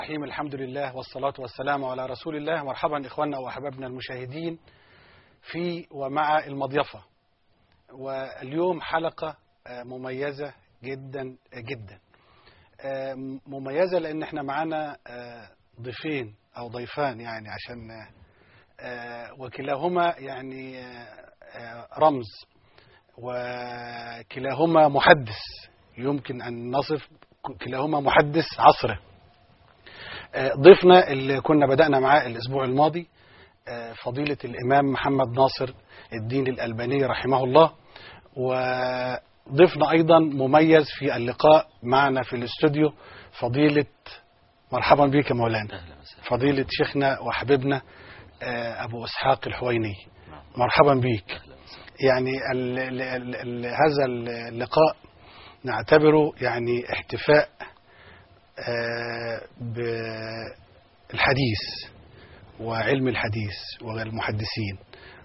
الرحيم الحمد لله والصلاة والسلام على رسول الله مرحبا إخواننا وأحبابنا المشاهدين في ومع المضيفة واليوم حلقة مميزة جدا جدا مميزة لأن احنا معانا ضيفين أو ضيفان يعني عشان وكلاهما يعني رمز وكلاهما محدث يمكن أن نصف كلاهما محدث عصره ضيفنا اللي كنا بدأنا معاه الأسبوع الماضي فضيلة الإمام محمد ناصر الدين الألباني رحمه الله وضيفنا أيضا مميز في اللقاء معنا في الاستوديو فضيلة مرحبا بك يا مولانا فضيلة شيخنا وحبيبنا أبو إسحاق الحويني مرحبا بك يعني ال ال ال ال هذا اللقاء نعتبره يعني احتفاء بالحديث وعلم الحديث والمحدثين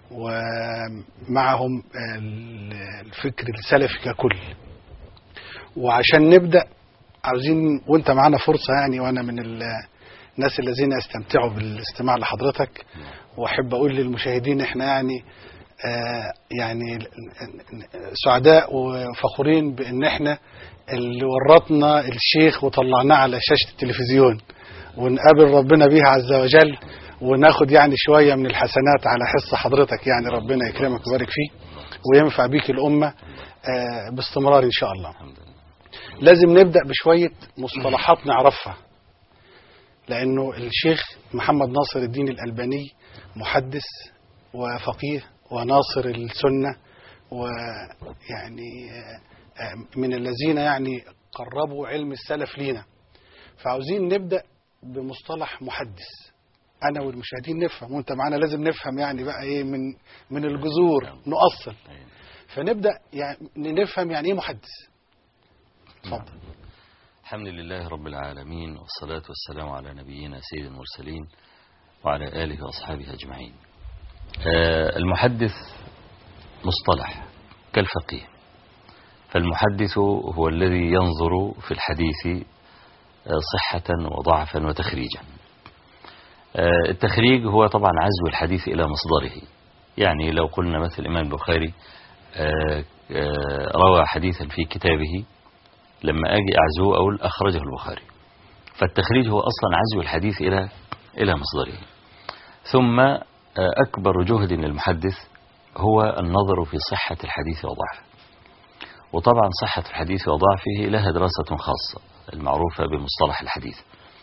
ومعهم الفكر السلفي ككل وعشان نبدأ عاوزين وانت معانا فرصة يعني وانا من الناس الذين يستمتعوا بالاستماع لحضرتك واحب اقول للمشاهدين احنا يعني آه يعني سعداء وفخورين بان احنا اللي ورطنا الشيخ وطلعناه على شاشة التلفزيون ونقابل ربنا بيها عز وجل وناخد يعني شوية من الحسنات على حس حضرتك يعني ربنا يكرمك ويبارك فيه وينفع بيك الأمة آه باستمرار إن شاء الله لازم نبدأ بشوية مصطلحات نعرفها لأنه الشيخ محمد ناصر الدين الألباني محدث وفقيه وناصر السنة ويعني من الذين يعني قربوا علم السلف لينا فعاوزين نبدأ بمصطلح محدث أنا والمشاهدين نفهم وأنت معانا لازم نفهم يعني بقى إيه من من الجذور نؤصل فنبدأ يعني نفهم يعني إيه محدث اتفضل الحمد لله رب العالمين والصلاة والسلام على نبينا سيد المرسلين وعلى آله وأصحابه أجمعين المحدث مصطلح كالفقيه فالمحدث هو الذي ينظر في الحديث صحة وضعفا وتخريجا التخريج هو طبعا عزو الحديث إلى مصدره يعني لو قلنا مثل الإمام البخاري روى حديثا في كتابه لما أجي أعزوه أقول أخرجه البخاري فالتخريج هو أصلا عزو الحديث إلى إلى مصدره ثم أكبر جهد للمحدث هو النظر في صحة الحديث وضعفه وطبعا صحة الحديث وضعفه لها دراسة خاصة المعروفة بمصطلح الحديث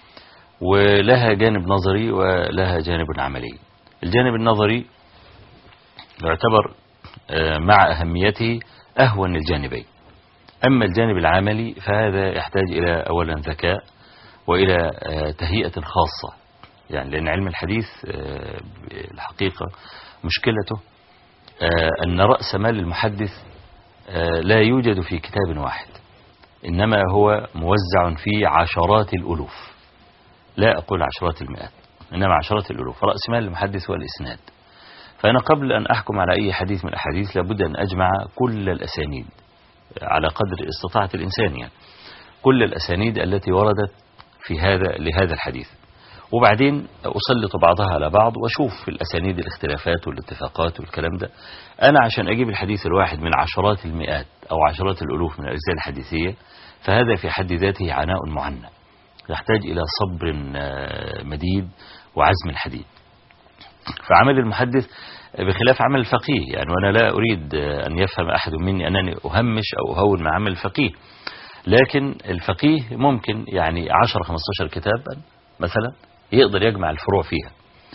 ولها جانب نظري ولها جانب عملي الجانب النظري يعتبر مع أهميته أهون الجانبين أما الجانب العملي فهذا يحتاج إلى أولا ذكاء وإلى تهيئة خاصة يعني لأن علم الحديث الحقيقة مشكلته أن رأس مال المحدث لا يوجد في كتاب واحد إنما هو موزع في عشرات الألوف لا أقول عشرات المئات إنما عشرات الألوف رأس مال المحدث هو الإسناد فأنا قبل أن أحكم على أي حديث من الأحاديث لابد أن أجمع كل الأسانيد على قدر استطاعة الإنسان يعني كل الأسانيد التي وردت في هذا لهذا الحديث وبعدين أسلط بعضها على بعض وأشوف في الأسانيد الاختلافات والاتفاقات والكلام ده أنا عشان أجيب الحديث الواحد من عشرات المئات أو عشرات الألوف من الأجزاء الحديثية فهذا في حد ذاته عناء معنى يحتاج إلى صبر مديد وعزم حديد فعمل المحدث بخلاف عمل الفقيه يعني وأنا لا أريد أن يفهم أحد مني أنني أهمش أو أهون مع عمل الفقيه لكن الفقيه ممكن يعني 10-15 كتابا مثلا يقدر يجمع الفروع فيها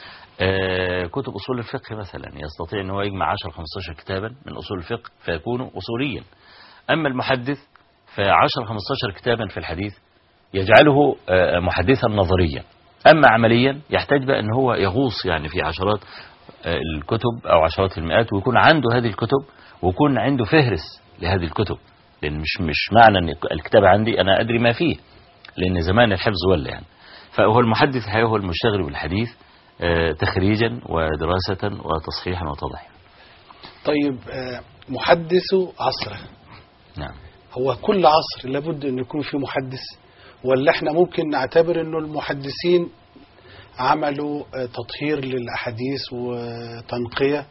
كتب أصول الفقه مثلا يستطيع أنه يجمع 10-15 كتابا من أصول الفقه فيكون أصوليا أما المحدث ف10-15 كتابا في الحديث يجعله محدثا نظريا أما عمليا يحتاج بقى أن هو يغوص يعني في عشرات الكتب أو عشرات المئات ويكون عنده هذه الكتب ويكون عنده فهرس لهذه الكتب لأن مش مش معنى أن الكتاب عندي أنا أدري ما فيه لأن زمان الحفظ ولا يعني فهو المحدث الحقيقة هو المشتغل بالحديث تخريجا ودراسة وتصحيحا وتضحيا طيب محدث عصره نعم هو كل عصر لابد أن يكون فيه محدث ولا احنا ممكن نعتبر انه المحدثين عملوا آه، تطهير للاحاديث وتنقيه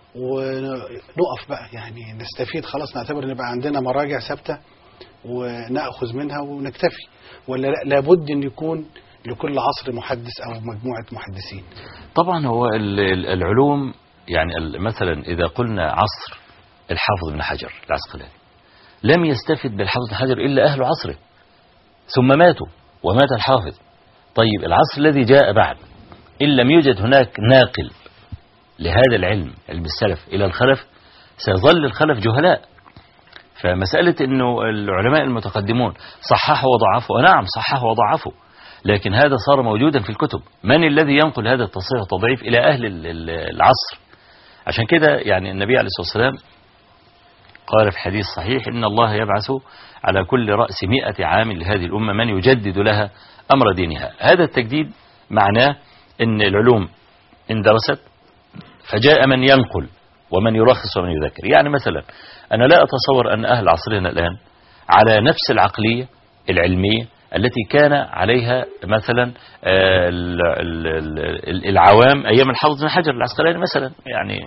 ونقف بقى يعني نستفيد خلاص نعتبر ان يبقى عندنا مراجع ثابته وناخذ منها ونكتفي ولا لا لابد ان يكون لكل عصر محدث او مجموعه محدثين طبعا هو ال- ال- العلوم يعني ال- مثلا إذا قلنا عصر الحافظ بن حجر العسقلاني لم يستفد بالحافظ بن حجر إلا أهل عصره ثم ماتوا ومات الحافظ طيب العصر الذي جاء بعد إن لم يوجد هناك ناقل لهذا العلم علم السلف إلى الخلف سيظل الخلف جهلاء فمسألة أنه العلماء المتقدمون صححوا وضعفوا نعم صححوا وضعفوا لكن هذا صار موجودا في الكتب من الذي ينقل هذا التصحيح والتضعيف إلى أهل ال- ال- العصر عشان كده يعني النبي عليه الصلاة والسلام قال في حديث صحيح إن الله يبعث على كل رأس مئة عام لهذه الأمة من يجدد لها أمر دينها هذا التجديد معناه أن العلوم اندرست فجاء من ينقل ومن يلخص ومن يذكر يعني مثلا أنا لا أتصور أن أهل عصرنا الآن على نفس العقلية العلمية التي كان عليها مثلا آه، ال- ال- ال- العوام أيام الحافظ بن حجر العسقلاني مثلا يعني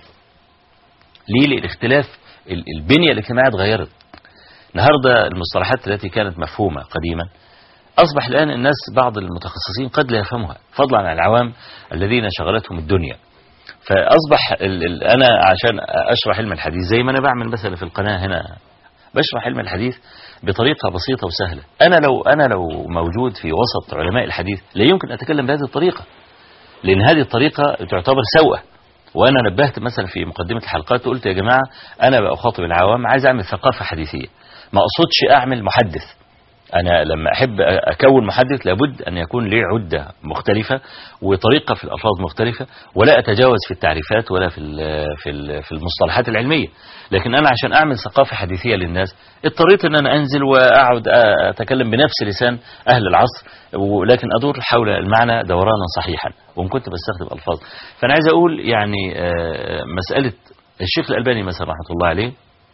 ليه لأن اختلاف ال- البنية الاجتماعية اتغيرت النهاردة المصطلحات التي كانت مفهومة قديما أصبح الآن الناس بعض المتخصصين قد لا يفهمها فضلا عن العوام الذين شغلتهم الدنيا فأصبح ال ال أنا عشان أشرح علم الحديث زي ما أنا بعمل مثلا في القناة هنا بشرح علم الحديث بطريقة بسيطة وسهلة أنا لو أنا لو موجود في وسط علماء الحديث لا يمكن أتكلم بهذه الطريقة لأن هذه الطريقة تعتبر سوءة وأنا نبهت مثلا في مقدمة الحلقات وقلت يا جماعة أنا بخاطب العوام عايز أعمل ثقافة حديثية ما أقصدش أعمل محدث أنا لما أحب أكون محدث لابد أن يكون لي عدة مختلفة وطريقة في الألفاظ مختلفة ولا أتجاوز في التعريفات ولا في ال- في ال- في المصطلحات العلمية لكن أنا عشان أعمل ثقافة حديثية للناس اضطريت أن أنا أنزل وأقعد أتكلم بنفس لسان أهل العصر ولكن أدور حول المعنى دورانا صحيحا وإن كنت بستخدم ألفاظ فأنا عايز أقول يعني آه، مسألة الشيخ الألباني مثلا رحمة الله عليه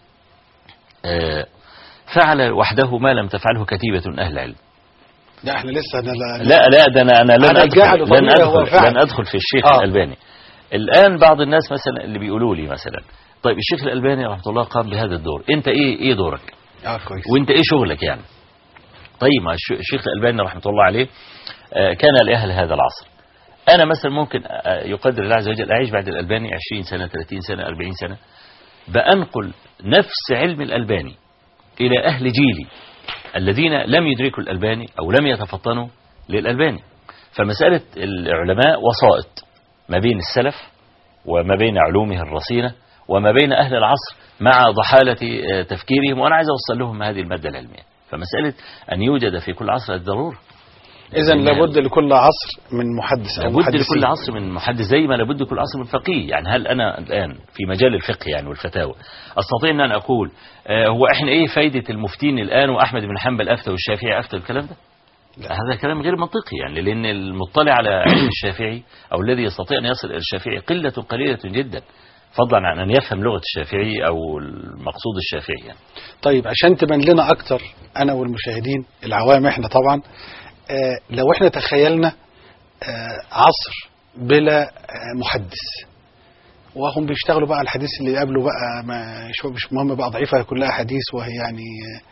آه، فعل وحده ما لم تفعله كتيبة أهل العلم ده احنا لسه أنا لا, لا لا ده انا انا لن أنا ادخل جعله لن ضميري هو ادخل فعل. لن ادخل في الشيخ آه. الالباني الان بعض الناس مثلا اللي بيقولوا لي مثلا طيب الشيخ الالباني رحمه الله قام بهذا الدور انت ايه ايه دورك اه كويس وانت ايه شغلك يعني طيب ما الش- الشيخ الالباني رحمه الله عليه آه، كان لاهل هذا العصر انا مثلا ممكن آه، يقدر الله عز وجل اعيش بعد الالباني 20 سنه 30 سنه 40 سنه بانقل نفس علم الالباني الى اهل جيلي الذين لم يدركوا الألباني أو لم يتفطنوا للألباني فمسألة العلماء وسائط ما بين السلف وما بين علومه الرصينة وما بين أهل العصر مع ضحالة آه، تفكيرهم وأنا عايز أوصل لهم هذه المادة العلمية فمسألة أن يوجد في كل عصر الضرورة اذا لابد لكل عصر من محدث او لابد محدثين لكل عصر من محدث زي ما لابد لكل عصر من فقيه يعني هل أنا الآن في مجال الفقه يعني والفتاوى أستطيع أن أنا أقول آه، هو إحنا إيه فايدة المفتين الآن وأحمد بن حنبل أفتى والشافعي أفتى الكلام ده لا. هذا كلام غير منطقي يعني لأن المطلع على علم الشافعي أو الذي يستطيع أن يصل إلى الشافعي قلة قليلة جدا فضلا عن أن يفهم لغة الشافعي أو المقصود الشافعي يعني. طيب عشان تبان لنا اكتر انا والمشاهدين العوام احنا طبعا آه لو احنا تخيلنا آه عصر بلا آه محدث وهم بيشتغلوا بقى على الحديث اللي قبله بقى ما شو مش مهم بقى ضعيفه كلها حديث وهي يعني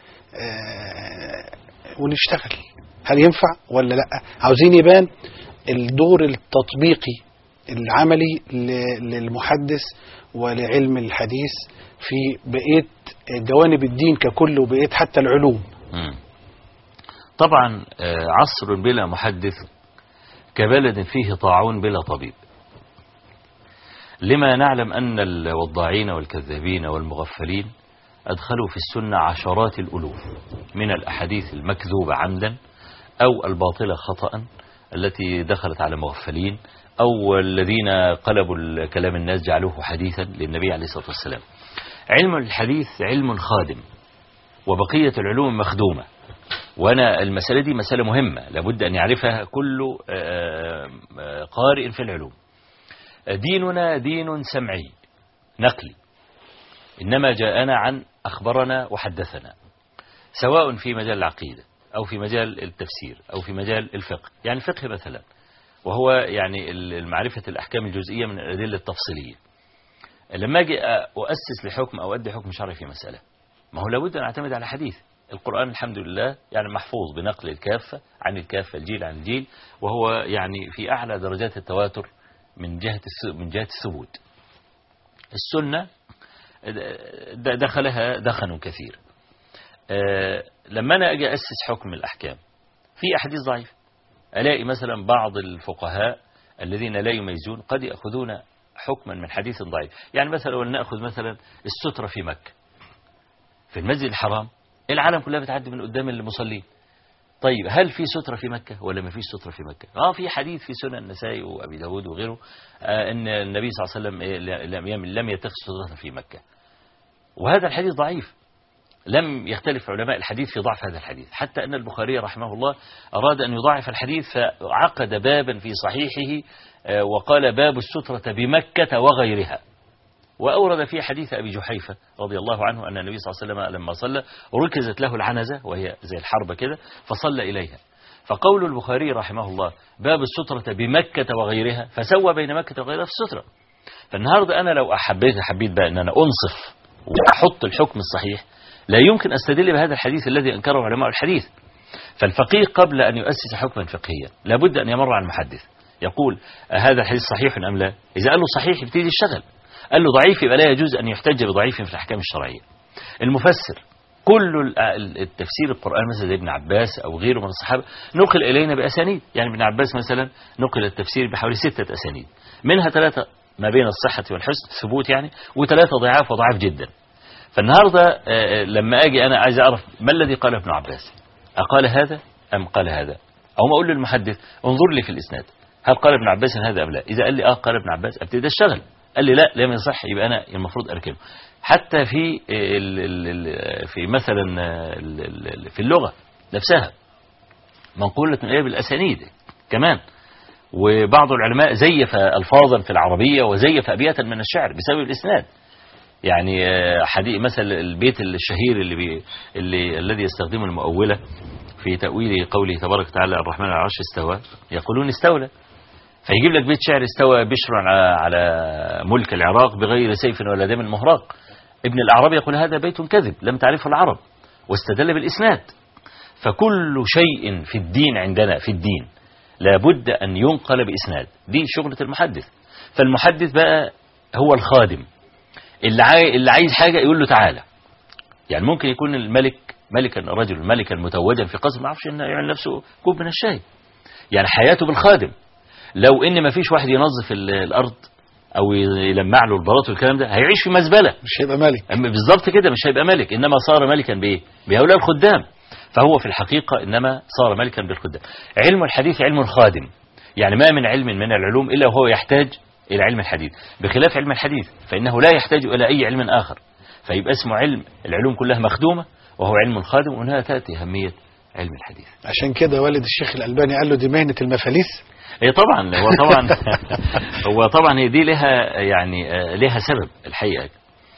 آه ونشتغل هل ينفع ولا لا عاوزين يبان الدور التطبيقي العملي ل- للمحدث ولعلم الحديث في بقيه جوانب الدين ككل وبقيه حتى العلوم مم. طبعا آه، عصر بلا محدث كبلد فيه طاعون بلا طبيب لما نعلم أن الوضاعين والكذابين والمغفلين أدخلوا في السنة عشرات الألوف من الأحاديث المكذوبة عمدا أو الباطلة خطأ التي دخلت على مغفلين أو الذين قلبوا كلام الناس جعلوه حديثا للنبي عليه الصلاة والسلام علم الحديث علم خادم وبقية العلوم مخدومة وأنا المسألة دي مسألة مهمة لابد أن يعرفها كل آه، آه، قارئ في العلوم ديننا دين سمعي نقلي إنما جاءنا عن أخبرنا وحدثنا سواء في مجال العقيدة أو في مجال التفسير أو في مجال الفقه يعني الفقه مثلا وهو يعني ال- معرفة الأحكام الجزئية من الأدلة التفصيلية لما أجي أؤسس لحكم أو أدي حكم شرعي في مسألة ما هو لابد أن أعتمد على حديث القرآن الحمد لله يعني محفوظ بنقل الكافة عن الكافة الجيل عن الجيل وهو يعني في أعلى درجات التواتر من جهة الس- من جهة الثبوت السنة د- دخلها دخن كثير آه، لما أنا أجي أسس حكم الأحكام في أحاديث ضعيفة ألاقي مثلا بعض الفقهاء الذين لا يميزون قد يأخذون حكما من حديث ضعيف يعني مثلا ولنأخذ مثلا السترة في مكة في المسجد الحرام العالم كلها بتعدي من قدام المصلين طيب هل في سترة في مكة ولا ما فيش سترة في مكة اه في حديث في سنن النسائي وأبي داود وغيره آه أن النبي صلى الله عليه وسلم إيه، لم لم يتخذ سترة في مكة وهذا الحديث ضعيف لم يختلف علماء الحديث في ضعف هذا الحديث حتى أن البخاري رحمه الله أراد أن يضاعف الحديث فعقد بابا في صحيحه آه، وقال باب السترة بمكة وغيرها وأورد في حديث أبي جحيفة رضي الله عنه أن النبي صلى الله عليه وسلم لما صلى ركزت له العنزة وهي زي الحربة كده فصلى إليها فقول البخاري رحمه الله باب السترة بمكة وغيرها فسوى بين مكة وغيرها في السترة فالنهاردة أنا لو أحبيت حبيت بقى أن أنا أنصف وأحط الحكم الصحيح لا يمكن أستدل بهذا الحديث الذي أنكره علماء الحديث فالفقيه قبل أن يؤسس حكما فقهيا لابد أن يمر على المحدث يقول هذا الحديث صحيح أم لا إذا قال له صحيح يبتدي يشتغل قال له ضعيف يبقى لا يجوز أن يحتج بضعيف في الأحكام الشرعية المفسر كل ال- ال- التفسير القرآن مثلا زي ابن عباس أو غيره من الصحابة نقل إلينا بأسانيد يعني ابن عباس مثلا نقل التفسير بحوالي ستة أسانيد منها ثلاثة ما بين الصحة والحسن ثبوت يعني وثلاثة ضعاف وضعاف جدا فالنهاردة آه، آه، لما أجي أنا عايز أعرف ما الذي قاله ابن عباس أقال هذا أم قال هذا أو ما أقول للمحدث انظر لي في الإسناد هل قال ابن عباس هذا أم لا إذا قال لي آه قال ابن عباس أبتدي أشتغل قال لي لا لم يصح يبقى أنا المفروض أركنه حتى في ال ال ال في مثلا ال ال في اللغة نفسها منقولة من بالأسانيد كمان وبعض العلماء زيف ألفاظا في العربية وزيف أبياتا من الشعر بسبب الإسناد يعني آه، حديث مثل البيت الشهير اللي, بي اللي الذي يستخدمه المؤولة في تأويل قوله تبارك وتعالى الرحمن على العرش استوى يقولون استولى فيجيب لك بيت شعر استوى بشر على, على ملك العراق بغير سيف ولا دم مهراق ابن الأعرابي يقول هذا بيت كذب لم تعرفه العرب واستدل بالإسناد فكل شيء في الدين عندنا في الدين لابد أن ينقل بإسناد دي شغلة المحدث فالمحدث بقى هو الخادم اللي, عاي... اللي عايز حاجة يقول له تعالى يعني ممكن يكون الملك ملكا رجل ملكا متوجا في قصر ما يعرفش انه يعمل نفسه كوب من الشاي يعني حياته بالخادم لو ان ما فيش واحد ينظف ال- الارض او يلمع له البلاط والكلام ده هيعيش في مزبله مش هيبقى مالك أما بالظبط كده مش هيبقى ملك انما صار ملكا بايه بهؤلاء الخدام فهو في الحقيقه انما صار ملكا بالخدام علم الحديث علم خادم يعني ما من علم من العلوم الا وهو يحتاج الى علم الحديث بخلاف علم الحديث فانه لا يحتاج الى اي علم اخر فيبقى اسمه علم العلوم كلها مخدومه وهو علم خادم وهنا تاتي اهميه علم الحديث عشان كده والد الشيخ الألباني قال له دي مهنة المفاليس هي طبعا هو طبعا هو طبعا هي دي لها يعني آه، لها سبب الحقيقه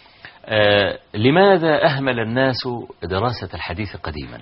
آه، لماذا اهمل الناس دراسه الحديث قديما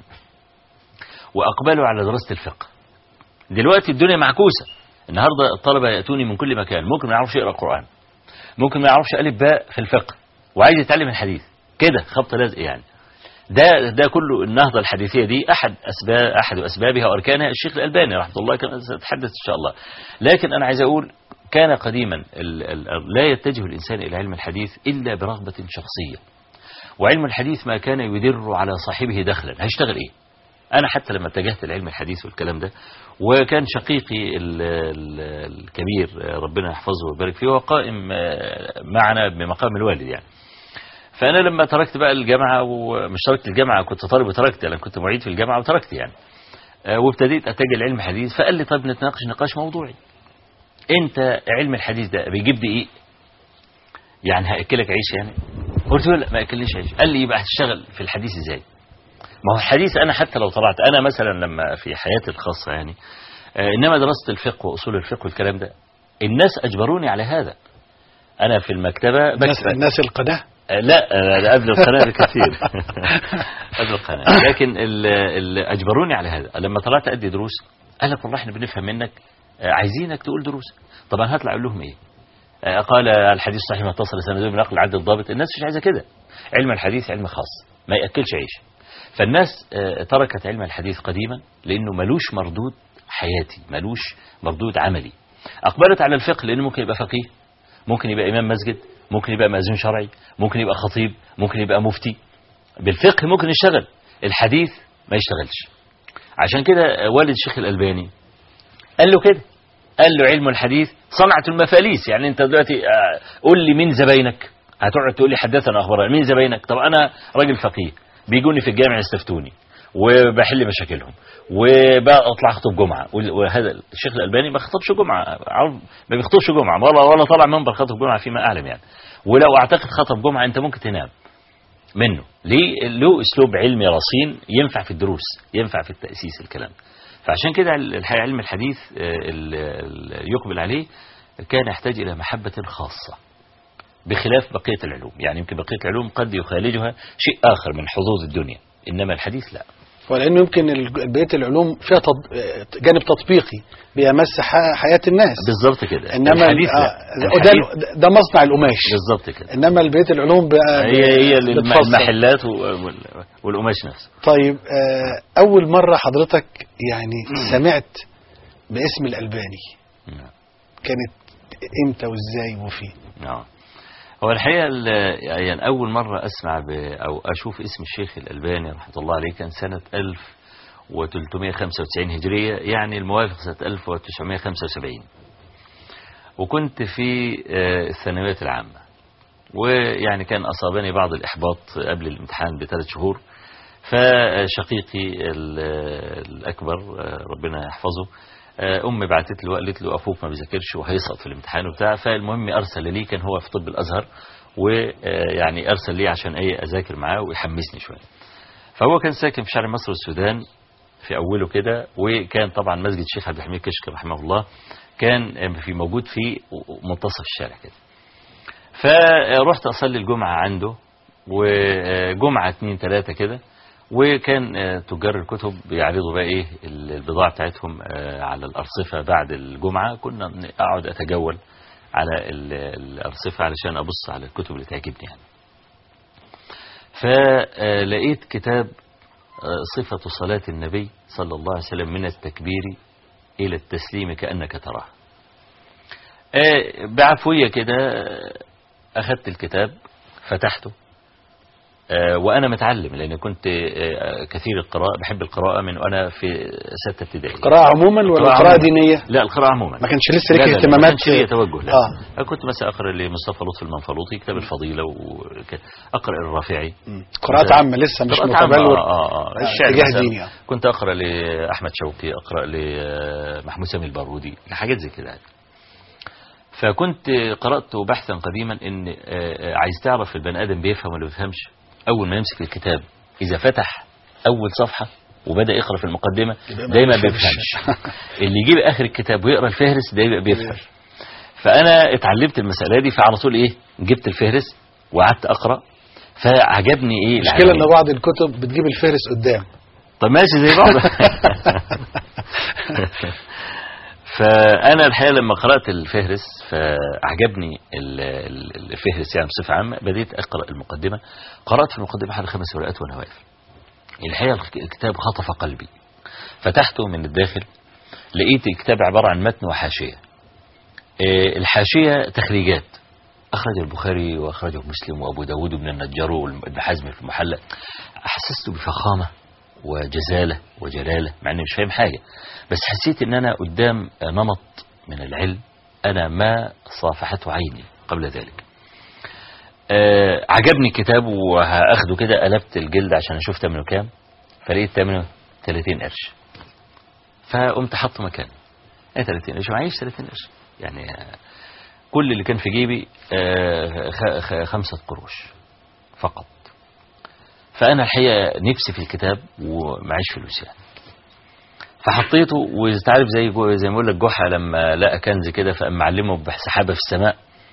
واقبلوا على دراسه الفقه دلوقتي الدنيا معكوسه النهارده الطلبه ياتوني من كل مكان ممكن ما يعرفش يقرا قران ممكن ما يعرفش الف باء في الفقه وعايز يتعلم الحديث كده خبط لازق يعني ده ده كله النهضه الحديثيه دي احد اسباب احد اسبابها واركانها الشيخ الالباني رحمه الله كما ساتحدث ان شاء الله لكن انا عايز اقول كان قديما ال ال لا يتجه الانسان الى علم الحديث الا برغبه شخصيه وعلم الحديث ما كان يدر على صاحبه دخلا هيشتغل ايه انا حتى لما اتجهت لعلم الحديث والكلام ده وكان شقيقي ال ال الكبير ربنا يحفظه ويبارك فيه هو قائم آه، معنا بمقام الوالد يعني فانا لما تركت بقى الجامعه ومش تركت الجامعه كنت طالب وتركت انا كنت معيد في الجامعه وتركت يعني آه، وابتديت اتجه لعلم الحديث فقال لي طب نتناقش نقاش موضوعي انت علم الحديث ده بيجيب دقيق يعني هاكلك عيش يعني قلت له لا ما اكلنيش عيش قال لي يبقى هتشتغل في الحديث ازاي ما هو الحديث انا حتى لو طلعت انا مثلا لما في حياتي الخاصه يعني آه، انما درست الفقه واصول الفقه والكلام ده الناس اجبروني على هذا انا في المكتبه الناس, بكتب الناس القناة آه، لا آه، قبل القناة بكثير قبل القناة لكن ال- ال- أجبروني على هذا لما طلعت أدي دروس قال لك والله احنا بنفهم منك آه، عايزينك تقول دروس طبعا هطلع أقول لهم إيه آه، قال الحديث صحيح ما اتصل سنده بنقل العدد الضابط الناس مش عايزة كده علم الحديث علم خاص ما يأكلش عيش فالناس آه، تركت علم الحديث قديما لأنه ملوش مردود حياتي ملوش مردود عملي أقبلت على الفقه لأنه ممكن يبقى فقيه ممكن يبقى إمام مسجد ممكن يبقى مأذون شرعي ممكن يبقى خطيب ممكن يبقى مفتي بالفقه ممكن يشتغل الحديث ما يشتغلش عشان كده والد الشيخ الألباني قال له كده قال له علم الحديث صنعة المفاليس يعني انت دلوقتي آه، قول لي مين زباينك هتقعد تقول لي حدثنا اخبارنا مين زباينك طب انا راجل فقيه بيجوني في الجامع يستفتوني وبحل مشاكلهم وبقى اطلع اخطب جمعه وال- وهذا الشيخ الالباني ما خطبش جمعه عارف ما بيخطبش جمعه ولا ولا طلع منبر خطب جمعه فيما اعلم يعني ولو اعتقد خطب جمعه انت ممكن تنام منه ليه له اسلوب علمي رصين ينفع في الدروس ينفع في التاسيس الكلام فعشان كده الحقيقه علم الحديث آه، ال- ال- يقبل عليه كان يحتاج الى محبه خاصه بخلاف بقيه العلوم يعني يمكن بقيه العلوم قد يخالجها شيء اخر من حظوظ الدنيا انما الحديث لا ولانه يمكن ال- بقيه العلوم فيها تط... جانب تطبيقي بيمس ح- حياه الناس بالظبط كده انما الحديث لا آه، وده الحديث ده مصنع القماش بالظبط كده انما بقيه العلوم بقى هي هي الم- بتفصل. المحلات و- وال- والقماش نفسه طيب آه، اول مره حضرتك يعني سمعت باسم الالباني نعم. كانت امتى وازاي وفين نعم هو الحقيقة ال- يعني أول مرة أسمع ب أو أشوف اسم الشيخ الألباني رحمة الله عليه كان سنة 1395 هجرية يعني الموافق سنة 1975 وكنت في آه، الثانوية العامة ويعني كان أصابني بعض الإحباط قبل الامتحان بثلاث شهور فشقيقي ال- الأكبر آه، ربنا يحفظه آه، أمي بعتت له وقالت له أخوك ما بيذاكرش وهيسقط في الامتحان وبتاع فالمهم أرسل لي كان هو في طب الأزهر ويعني أرسل لي عشان إيه أذاكر معاه ويحمسني شوية فهو كان ساكن في شارع مصر والسودان في أوله كده وكان طبعا مسجد الشيخ عبد الحميد كشك رحمه الله كان في موجود في منتصف الشارع كده فرحت أصلي الجمعة عنده وجمعة اتنين تلاتة كده وكان آه، تجار الكتب بيعرضوا بقى ايه ال- البضاعة بتاعتهم آه، على الأرصفة بعد الجمعة كنا ن- أقعد أتجول على ال- الأرصفة علشان أبص على الكتب اللي تعجبني يعني فلقيت كتاب آه، صفة صلاة النبي صلى الله عليه وسلم من التكبير إلى التسليم كأنك تراه آه، بعفوية كده آه، أخذت الكتاب فتحته آه، وأنا متعلم لأن كنت آه، كثير القراءة بحب القراءة من وأنا في ستة ابتدائي قراءة عموما ولا قراءة قراءة عموما. دينية لا القراءة عموما ما كانش لسه لا ليك لا لا، اهتمامات ما كانش ليا توجه لا اه أنا كنت مثلا أقرأ لمصطفى لطفي المنفلوطي كتاب الفضيلة وأقرأ الرافعي مم. قراءات عامة لسه مش قراءات عامة، متبلور آه آه آه. آه، الشعر اتجاه مثلا. ديني آه. كنت أقرأ لأحمد شوقي أقرأ لمحمود سامي البارودي حاجات زي كده فكنت قرأت بحثا قديما إن آه، آه، عايز تعرف البني آدم بيفهم ولا بيفهمش أول ما يمسك الكتاب إذا فتح أول صفحة وبدأ يقرأ في المقدمة يبقى ما دايما بيفهمش. بيفهمش اللي يجيب آخر الكتاب ويقرأ الفهرس ده يبقى بيفهم فأنا اتعلمت المسألة دي فعلى طول إيه جبت الفهرس وقعدت أقرأ فعجبني إيه المشكلة العجيب. ان بعض الكتب بتجيب الفهرس قدام طب ماشي زي بعض فأنا الحقيقة لما قرأت الفهرس فأعجبني ال- ال- الفهرس يعني بصفة عامة بديت أقرأ المقدمة قرأت في المقدمة حوالي خمس ورقات وأنا واقف الحقيقة الك- الكتاب خطف قلبي فتحته من الداخل لقيت الكتاب عبارة عن متن وحاشية آه، الحاشية تخريجات أخرج البخاري وأخرجه مسلم وأبو داود بن النجار وابن حزم في المحلى أحسست بفخامة وجزالة وجلالة مع أني مش فاهم حاجة بس حسيت أن أنا قدام نمط من العلم أنا ما صافحته عيني قبل ذلك آه عجبني الكتاب وهاخده كده قلبت الجلد عشان اشوف ثمنه كام فلقيت ثمنه 30 قرش فقمت حاطه مكانه ايه 30 قرش معيش 30 قرش يعني آه، كل اللي كان في جيبي آه، خ- خ- خمسة قروش فقط فأنا الحقيقة نفسي في الكتاب ومعيش فلوس يعني فحطيته وتعرف زي جو زي ما بقول لك جحا لما لقى كنز كده فقام معلمه بسحابه في السماء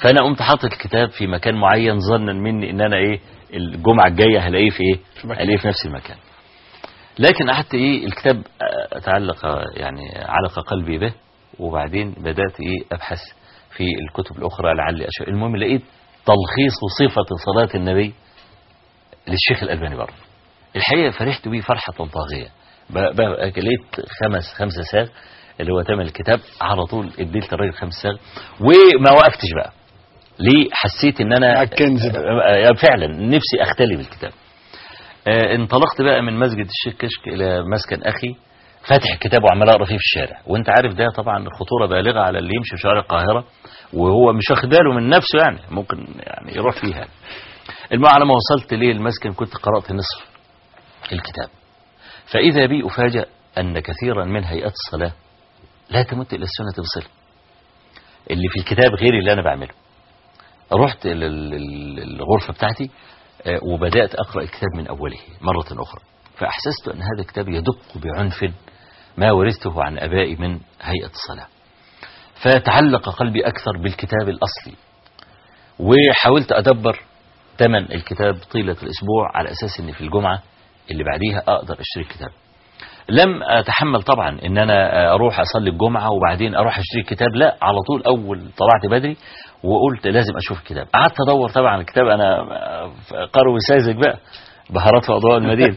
فانا قمت حاطط الكتاب في مكان معين ظنا مني ان انا ايه الجمعه الجايه هلاقيه في ايه في مكان. هلاقيه في نفس المكان لكن قعدت ايه الكتاب آه، تعلق يعني علق قلبي به وبعدين بدات ايه ابحث في الكتب الاخرى لعلي اشياء المهم لقيت تلخيص صفه صلاه النبي للشيخ الالباني برضه الحقيقه فرحت بيه فرحه طاغيه ب- ب- لقيت خمس خمسه ساغ اللي هو ثمن الكتاب على طول اديت الراجل خمس ساغ وما وقفتش بقى ليه حسيت ان انا معاك كنز بقى. آه، فعلا نفسي اختلي بالكتاب آه، انطلقت بقى من مسجد الشيخ كشك الى مسكن اخي فاتح الكتاب وعمال اقرا فيه في الشارع وانت عارف ده طبعا خطوره بالغه على اللي يمشي في شوارع القاهره وهو مش واخد باله من نفسه يعني ممكن يعني يروح فيها المهم على ما وصلت ليه المسكن كنت قرات نصف الكتاب فاذا بي افاجأ ان كثيرا من هيئات الصلاه لا تمت الى السنه بصله اللي في الكتاب غير اللي انا بعمله رحت لل- لل- الغرفة بتاعتي آه، وبدأت أقرأ الكتاب من أوله مرة أخرى فأحسست أن هذا الكتاب يدق بعنف ما ورثته عن أبائي من هيئة الصلاة فتعلق قلبي أكثر بالكتاب الأصلي وحاولت أدبر ثمن الكتاب طيلة الأسبوع على أساس أن في الجمعة اللي بعديها أقدر أشتري الكتاب لم أتحمل طبعا أن أنا أروح أصلي الجمعة وبعدين أروح أشتري الكتاب لا على طول أول طلعت بدري وقلت لازم أشوف الكتاب قعدت أدور طبعا الكتاب أنا قروي ساذج بقى بهارات في أضواء المدينة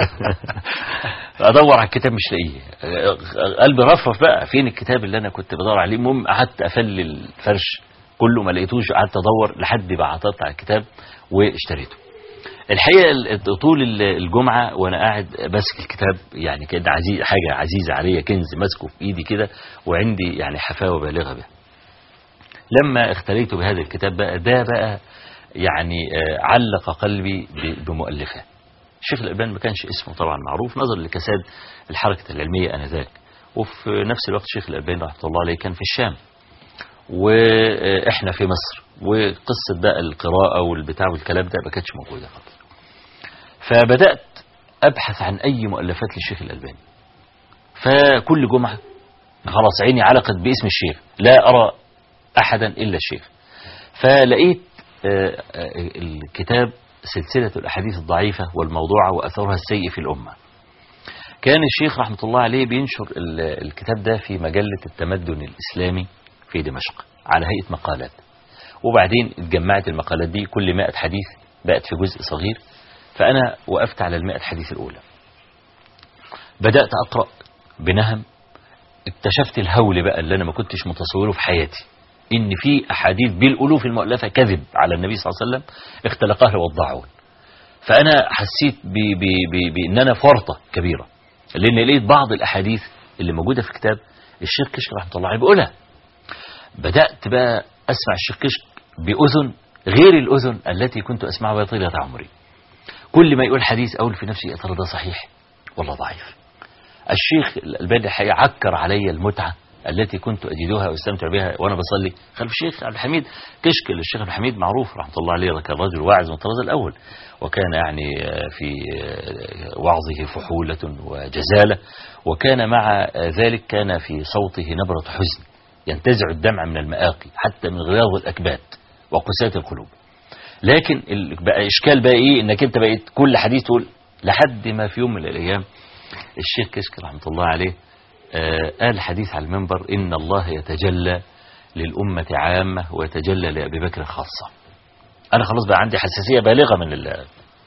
أدور على الكتاب مش لاقيه قلبي رفرف بقى فين الكتاب اللي أنا كنت بدور عليه المهم قعدت أفل الفرش كله ما لقيتوش قعدت أدور لحد ما عثرت على الكتاب واشتريته الحقيقه ال- طول ال- الجمعه وانا قاعد ماسك الكتاب يعني كان عزيز حاجه عزيزه عليا كنز ماسكه في ايدي كده وعندي يعني حفاوه بالغه به. لما اختليت بهذا الكتاب بقى ده بقى يعني آه، علق قلبي ب- بمؤلفه. الشيخ الالباني ما كانش اسمه طبعا معروف نظرا لكساد الحركه العلميه انذاك. وفي نفس الوقت الشيخ الالباني رحمه الله عليه كان في الشام. واحنا في مصر وقصه بقى القراءه والبتاع والكلام ده ما كانتش موجوده خالص. فبدات ابحث عن اي مؤلفات للشيخ الالباني. فكل جمعه خلاص عيني علقت باسم الشيخ لا ارى احدا الا الشيخ. فلقيت آه، آه، الكتاب سلسله الاحاديث الضعيفه والموضوعه واثرها السيء في الامه. كان الشيخ رحمه الله عليه بينشر ال- الكتاب ده في مجله التمدن الاسلامي في دمشق على هيئه مقالات. وبعدين اتجمعت المقالات دي كل 100 حديث بقت في جزء صغير فأنا وقفت على المائة حديث الأولى بدأت أقرأ بنهم اكتشفت الهول بقى اللي أنا ما كنتش متصوره في حياتي إن في أحاديث بالألوف المؤلفة كذب على النبي صلى الله عليه وسلم اختلقها وضعون فأنا حسيت ب ب ب بأن أنا في ورطة كبيرة لأن لقيت بعض الأحاديث اللي موجودة في الكتاب الشيخ كشك رحمة الله عليه بيقولها بدأت بقى أسمع الشيخ كشك بأذن غير الأذن التي كنت أسمعها بها طيلة عمري كل ما يقول حديث أقول في نفسي يا ترى ده صحيح ولا ضعيف الشيخ الألباني الحقيقة عكر علي المتعة التي كنت أجدها وأستمتع بها وأنا بصلي خلف الشيخ عبد الحميد كشك الشيخ عبد الحميد معروف رحمة الله عليه كان رجل واعظ من الطراز الأول وكان يعني آه، في آه، وعظه فحولة وجزالة وكان مع آه، ذلك كان في صوته نبرة حزن ينتزع الدمع من المآقي حتى من غياظ الأكباد وقساة القلوب لكن ال- بقى إشكال بقى إيه إنك أنت بقيت كل حديث تقول لحد ما في يوم من الأيام الشيخ كشك رحمة الله عليه آه، قال حديث على المنبر إن الله يتجلى للأمة عامة ويتجلى لأبي بكر خاصة أنا خلاص بقى عندي حساسية بالغة من ال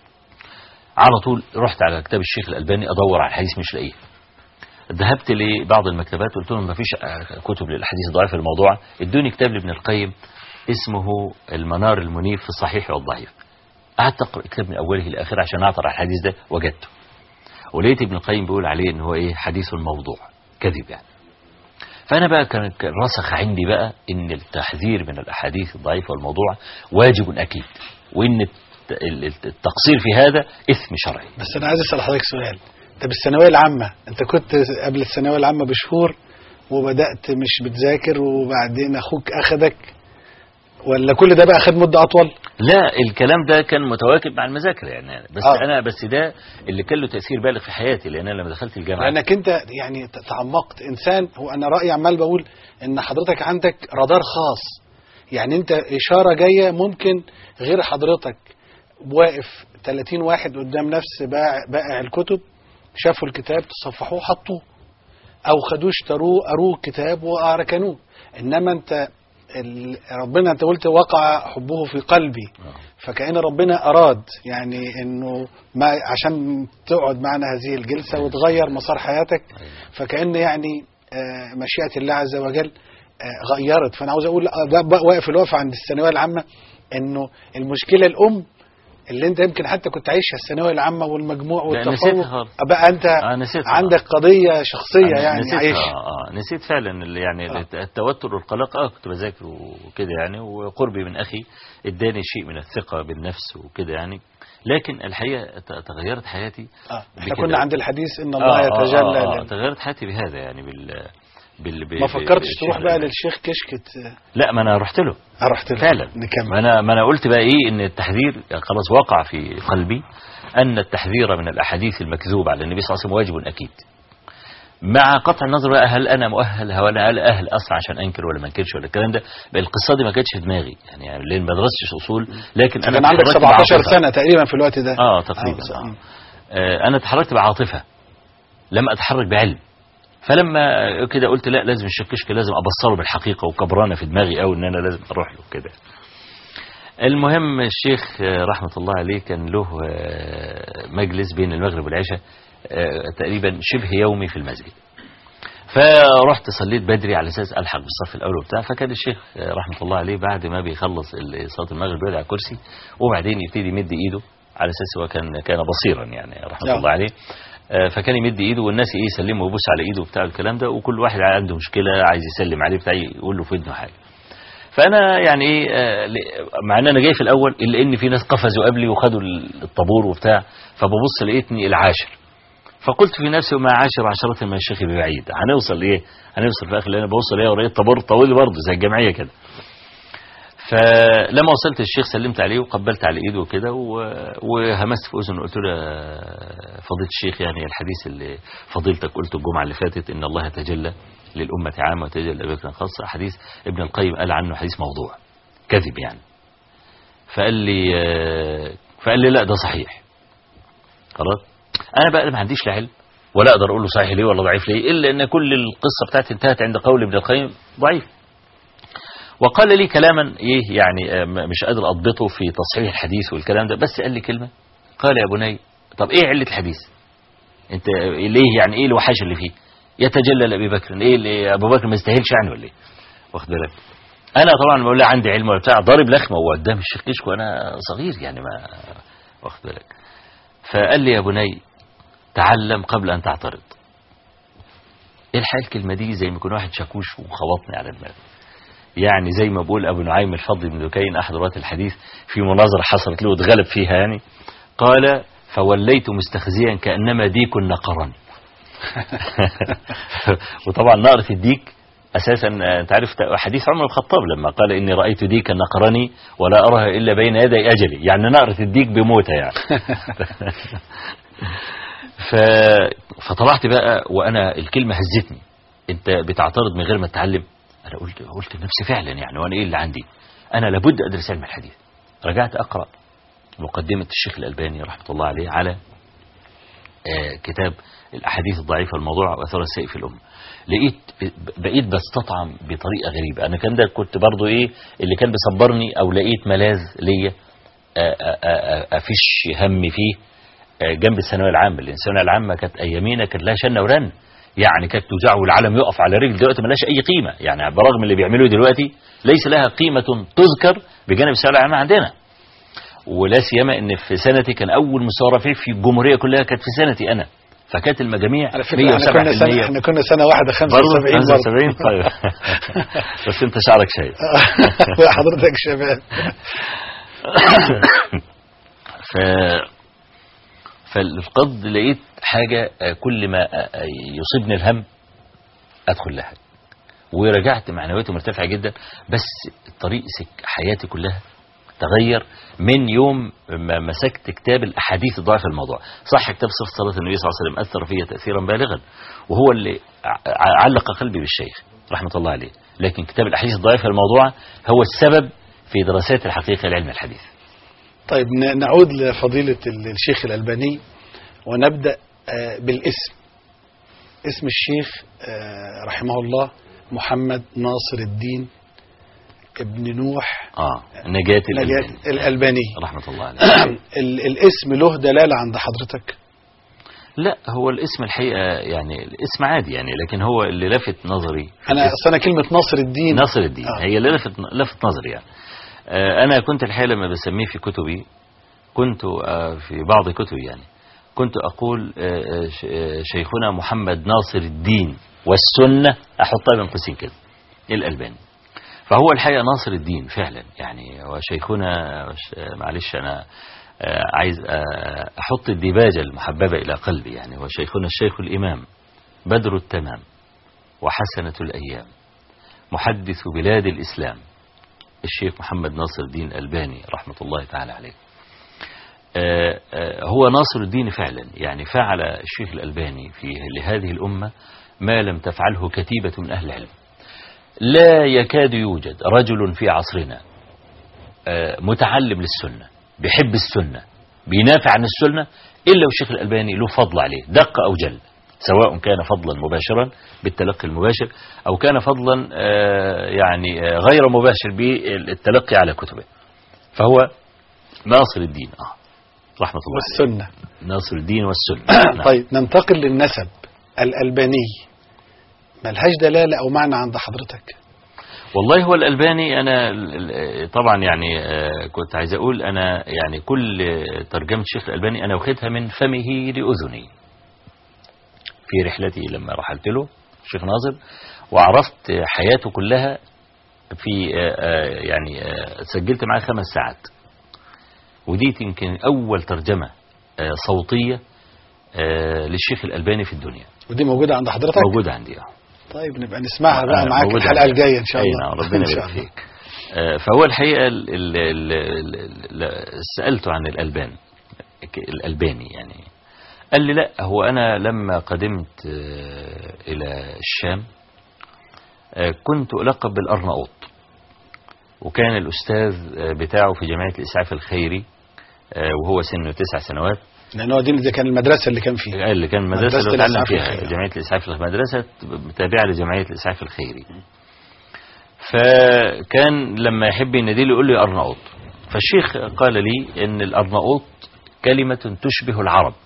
على طول رحت على كتاب الشيخ الألباني أدور على الحديث مش لاقيه ذهبت لبعض المكتبات قلت لهم ما فيش كتب للأحاديث الضعيفة الموضوع ادوني كتاب لابن القيم اسمه المنار المنيف في الصحيح والضعيف قعدت أقرأ الكتاب من أوله إلى آخره عشان أعثر على الحديث ده وجدته ولقيت ابن القيم بيقول عليه ان هو ايه حديث موضوع كذب يعني فانا بقى كان كان رسخ عندي بقى ان التحذير من الاحاديث الضعيفه والموضوع واجب اكيد وان الت- ال- الت- التقصير في هذا اثم شرعي بس انا عايز اسال حضرتك سؤال انت بالثانويه العامه انت كنت قبل الثانويه العامه بشهور وبدات مش بتذاكر وبعدين اخوك اخدك ولا كل ده بقى خد مده اطول لا الكلام ده كان متواكب مع المذاكره يعني بس آه. انا بس ده اللي كان له تاثير بالغ في حياتي لان انا لما دخلت الجامعه لانك انت يعني تعمقت انسان هو انا رايي عمال بقول ان حضرتك عندك رادار خاص يعني انت اشاره جايه ممكن غير حضرتك واقف 30 واحد قدام نفس بائع, بائع الكتب شافوا الكتاب تصفحوه حطوه او خدوه اشتروه قروه الكتاب وركنوه انما انت ال- ربنا انت قلت وقع حبه في قلبي فكأن ربنا أراد يعني إنه ما عشان تقعد معنا هذه الجلسة وتغير مسار حياتك فكأن يعني آه، مشيئة الله عز وجل آه، غيرت فأنا عاوز أقول آه، بقى- بقى واقف الوقفة عند الثانوية العامة إنه المشكلة الأم اللي أنت يمكن حتى كنت عايشها الثانوية العامة والمجموع لا، والتفوق نسيتها خالص. بقى أنت آه، نسيتها. عندك قضية شخصية أنا يعني نسيت عايش آه آه نسيت فعلا اللي يعني آه. التوتر والقلق اه كنت بذاكر وكده يعني وقربي من اخي اداني شيء من الثقه بالنفس وكده يعني لكن الحقيقه ت- تغيرت حياتي آه. احنا بكده. كنا عند الحديث إن الله آه يتجلى آه آه لل- تغيرت حياتي بهذا يعني بال بال ب- ما ب- فكرتش بالشيء تروح بقى ده. للشيخ كشكة آه، لا ما انا رحت له رحت له. فعلا نكمل ما انا ما انا قلت بقى ايه ان التحذير خلاص وقع في قلبي ان التحذير من الاحاديث المكذوبه على النبي صلى الله عليه وسلم واجب اكيد مع قطع النظر بقى هل انا مؤهل ولا هل اهل اصلا عشان انكر ولا ما انكرش ولا الكلام ده بقى القصه دي ما كانتش في دماغي يعني, يعني لان ما درستش اصول لكن انا كان عندك اتحركت 17 بعاطفة. سنة تقريبا في الوقت ده اه تقريبا آه، آه. آه انا اتحركت بعاطفه لم اتحرك بعلم فلما كده قلت لا لازم الشكشك لازم ابصره بالحقيقه وكبرانه في دماغي قوي ان انا لازم اروح له كده المهم الشيخ آه، رحمه الله عليه كان له آه، مجلس بين المغرب والعشاء آه، تقريبا شبه يومي في المسجد فرحت صليت بدري على اساس الحق بالصف الاول وبتاع فكان الشيخ آه، رحمه الله عليه بعد ما بيخلص ال- صلاه المغرب بيقعد على الكرسي وبعدين يبتدي يمد ايده على اساس هو كان كان بصيرا يعني رحمه نعم. الله عليه آه، فكان يمد ايده والناس ايه يسلموا ويبص على ايده وبتاع الكلام ده وكل واحد عنده مشكله عايز يسلم عليه بتاع يقول له في ودنه حاجه فانا يعني ايه آه، ل- مع ان انا جاي في الاول الا ان في ناس قفزوا قبلي وخدوا الطابور وبتاع فببص لقيتني العاشر فقلت في نفسي وما عاشر عشرة من الشيخ ببعيد هنوصل لايه هنوصل في الاخر اللي انا بوصل ايه ولقيت طابور طويل برضه زي الجمعيه كده فلما وصلت الشيخ سلمت عليه وقبلت على ايده وكده و- وهمست في اذنه قلت له يا فضيله الشيخ يعني الحديث اللي فضيلتك قلته الجمعه اللي فاتت ان الله يتجلى للامه عامه ويتجلى لابيك خاصه حديث ابن القيم قال عنه حديث موضوع كذب يعني فقال لي آه، فقال لي لا ده صحيح خلاص انا بقى ما عنديش لا علم ولا اقدر اقول له صحيح ليه ولا ضعيف ليه الا ان كل القصه بتاعتي انتهت عند قول ابن القيم ضعيف وقال لي كلاما ايه يعني آه، م- مش قادر اضبطه في تصحيح الحديث والكلام ده بس قال لي كلمه قال يا بني طب ايه عله الحديث انت ليه يعني ايه الوحاشه اللي فيه يتجلى لابي بكر ايه اللي ابو بكر ما يستاهلش يعني ولا ايه واخد بالك انا طبعا بقول لا عندي علم ولا بتاع ضارب لخمه وقدام الشيخ كشك وانا صغير يعني ما واخد بالك فقال لي يا بني تعلم قبل ان تعترض ايه الحقيقه الكلمه دي زي ما يكون واحد شاكوش وخبطني على دماغي يعني زي ما بقول ابو نعيم الفضل بن دكين احد رواه الحديث في مناظره حصلت له واتغلب فيها يعني قال فوليت مستخزيا كانما ديك نقرني وطبعا نقرة الديك اساسا آه، انت عارف حديث عمر بن الخطاب لما قال اني رايت ديكا نقرني ولا ارها الا بين يدي اجلي يعني نقرة الديك بموتها يعني ف... فطلعت بقى وانا الكلمه هزتني انت بتعترض من غير ما تتعلم انا قلت قلت لنفسي فعلا يعني وانا ايه اللي عندي انا لابد ادرس علم الحديث رجعت اقرا مقدمه الشيخ الالباني رحمه الله عليه على آه، كتاب الاحاديث الضعيفه الموضوعه واثار السيء في الامه لقيت بقيت بستطعم بطريقه غريبه انا كان ده كنت برضو ايه اللي كان بيصبرني او لقيت ملاذ ليا آه، آه، آه، افش همي فيه آه، جنب الثانويه العامه لان الثانويه العامه كانت ايامينا كانت لها شنه ورن يعني كانت توجع والعالم يقف على رجل دلوقتي ملهاش اي قيمه يعني برغم اللي بيعملوه دلوقتي ليس لها قيمه تذكر بجانب الثانويه العامه عندنا ولا سيما ان في سنتي كان اول مستوى رفيع في الجمهوريه كلها كانت في سنتي انا فكانت المجاميع على فكرة احنا كنا سنة 107% احنا كنا سنة واحدة 75 برضه برضه 75 طيب بس انت شعرك شايف حضرتك شباب ف فالقد لقيت حاجة آه، كل ما آه، آه، يصيبني الهم أدخل لها ورجعت معنوياتي مرتفعة جدا بس طريق سك حياتي كلها تغير من يوم ما مسكت كتاب الأحاديث الضعيفة الموضوع صح كتاب صفة صلاة النبي صلى الله عليه وسلم أثر فيا تأثيرا بالغا وهو اللي ع- علق قلبي بالشيخ رحمة الله عليه لكن كتاب الأحاديث الضعيفة الموضوع هو السبب في دراسات الحقيقة لعلم الحديث طيب ن- نعود لفضيلة ال- الشيخ الألباني ونبدأ آه، بالاسم اسم الشيخ آه، رحمه الله محمد ناصر الدين ابن نوح آه نجاة الألباني نجاة الألباني رحمة الله عليه ال- الاسم له دلالة عند حضرتك لا هو الاسم الحقيقة يعني الاسم عادي يعني لكن هو اللي لفت نظري في أنا الاسم- أصل أنا كلمة ناصر الدين ناصر الدين آه. هي اللي لفت لفت نظري يعني آه، انا كنت الحقيقه لما بسميه في كتبي كنت آه، في بعض كتبي يعني كنت اقول آه، آه، ش- آه، شيخنا محمد ناصر الدين والسنه احطها بين قوسين كده الالباني فهو الحقيقه ناصر الدين فعلا يعني هو شيخنا وش- آه، معلش انا آه، عايز آه، احط الديباجه المحببه الى قلبي يعني هو شيخنا الشيخ الامام بدر التمام وحسنه الايام محدث بلاد الإسلام الشيخ محمد ناصر الدين الألباني رحمة الله تعالى عليه آه، آه، هو ناصر الدين فعلا يعني فعل الشيخ الألباني في لهذه الأمة ما لم تفعله كتيبة من أهل العلم لا يكاد يوجد رجل في عصرنا آه، متعلم للسنة بيحب السنة بينافع عن السنة إلا والشيخ الألباني له فضل عليه دق أو جل سواء كان فضلا مباشرا بالتلقي المباشر أو كان فضلا آه، يعني آه، غير مباشر بالتلقي على كتبه فهو ناصر الدين آه رحمة الله عليه والسنة ناصر الدين والسنة نعم. طيب ننتقل للنسب الألباني ملهاش دلالة أو معنى عند حضرتك والله هو الألباني أنا ال- ال- طبعا يعني آه، كنت عايز أقول أنا يعني كل آه، ترجمة الشيخ الألباني أنا واخدها من فمه لأذني في رحلتي لما رحلت له الشيخ ناصر وعرفت حياته كلها في آه، آه، يعني آه، سجلت معاه خمس ساعات ودي يمكن أول ترجمة آه، صوتية آه، للشيخ الألباني في الدنيا ودي موجودة عند حضرتك موجودة عندي آه. طيب نبقى نسمعها بقى آه، معاك موجودة الحلقة عندي. الجاية إن شاء أي الله نعم ربنا إن شاء يبارك الله. فيك آه، فهو الحقيقة ال ال ال ال ال سألته عن الألبان ك- الألباني يعني قال لي لا هو أنا لما قدمت آه، إلى الشام آه، كنت ألقب بالأرناؤوط وكان الأستاذ آه، بتاعه في جمعية الإسعاف الخيري آه، وهو سنه تسع سنوات لأن هو دي دي كان المدرسة اللي كان فيها اللي كان المدرسة مدرسة اللي اتعلم الإسعاف فيها الخيري. جمعية الإسعاف الخيري مدرسة تابعة لجمعية الإسعاف الخيري فكان لما يحب ينادي لي يقول لي أرناؤوط فالشيخ قال لي إن الأرناؤوط كلمة تشبه العرب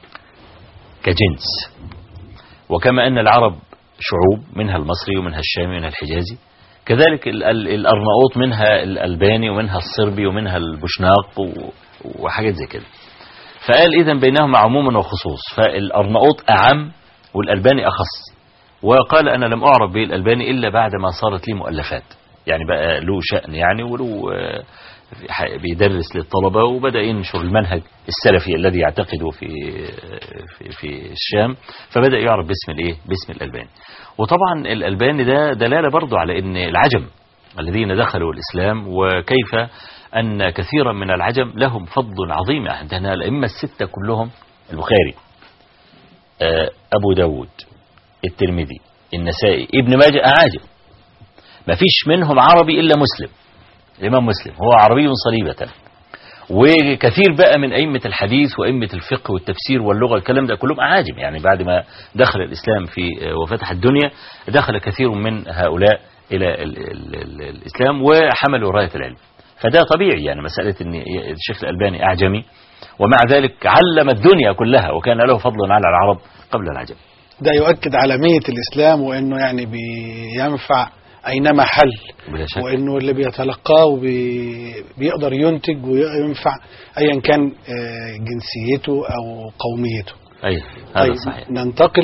كجنس وكما أن العرب شعوب منها المصري ومنها الشامي ومنها الحجازي كذلك ال- ال- الأرناؤوط منها الألباني ومنها الصربي ومنها البوشناق و- وحاجات زي كده فقال إذا بينهما عموم وخصوص فالأرناؤوط أعم والألباني أخص وقال أنا لم أعرف به الألباني إلا بعد ما صارت لي مؤلفات يعني بقى له شأن يعني وله آه، ح- بيدرس للطلبة وبدأ ينشر المنهج السلفي الذي يعتقده في في, في الشام فبدأ يعرف باسم الايه باسم الألباني وطبعا الألباني ده دلالة برضو على أن العجم الذين دخلوا الإسلام وكيف أن كثيرا من العجم لهم فضل عظيم عندنا الأئمة الستة كلهم البخاري آه، أبو داود الترمذي النسائي ابن ماجه أعاجم ما فيش منهم عربي إلا مسلم الإمام مسلم هو عربي صليبة وكثير بقى من أئمة الحديث وأئمة الفقه والتفسير واللغة الكلام ده كلهم أعاجم يعني بعد ما دخل الإسلام في وفتح الدنيا دخل كثير من هؤلاء إلى ال ال ال الإسلام وحملوا راية العلم فده طبيعي يعني مسألة أن الشيخ الألباني أعجمي ومع ذلك علم الدنيا كلها وكان له فضل على العرب قبل العجم ده يؤكد علامية الإسلام وإنه يعني بينفع أينما حل بلا شك وإنه اللي بيتلقاه وبي- بيقدر ينتج وينفع أيا كان آه، جنسيته أو قوميته أي هذا صحيح ننتقل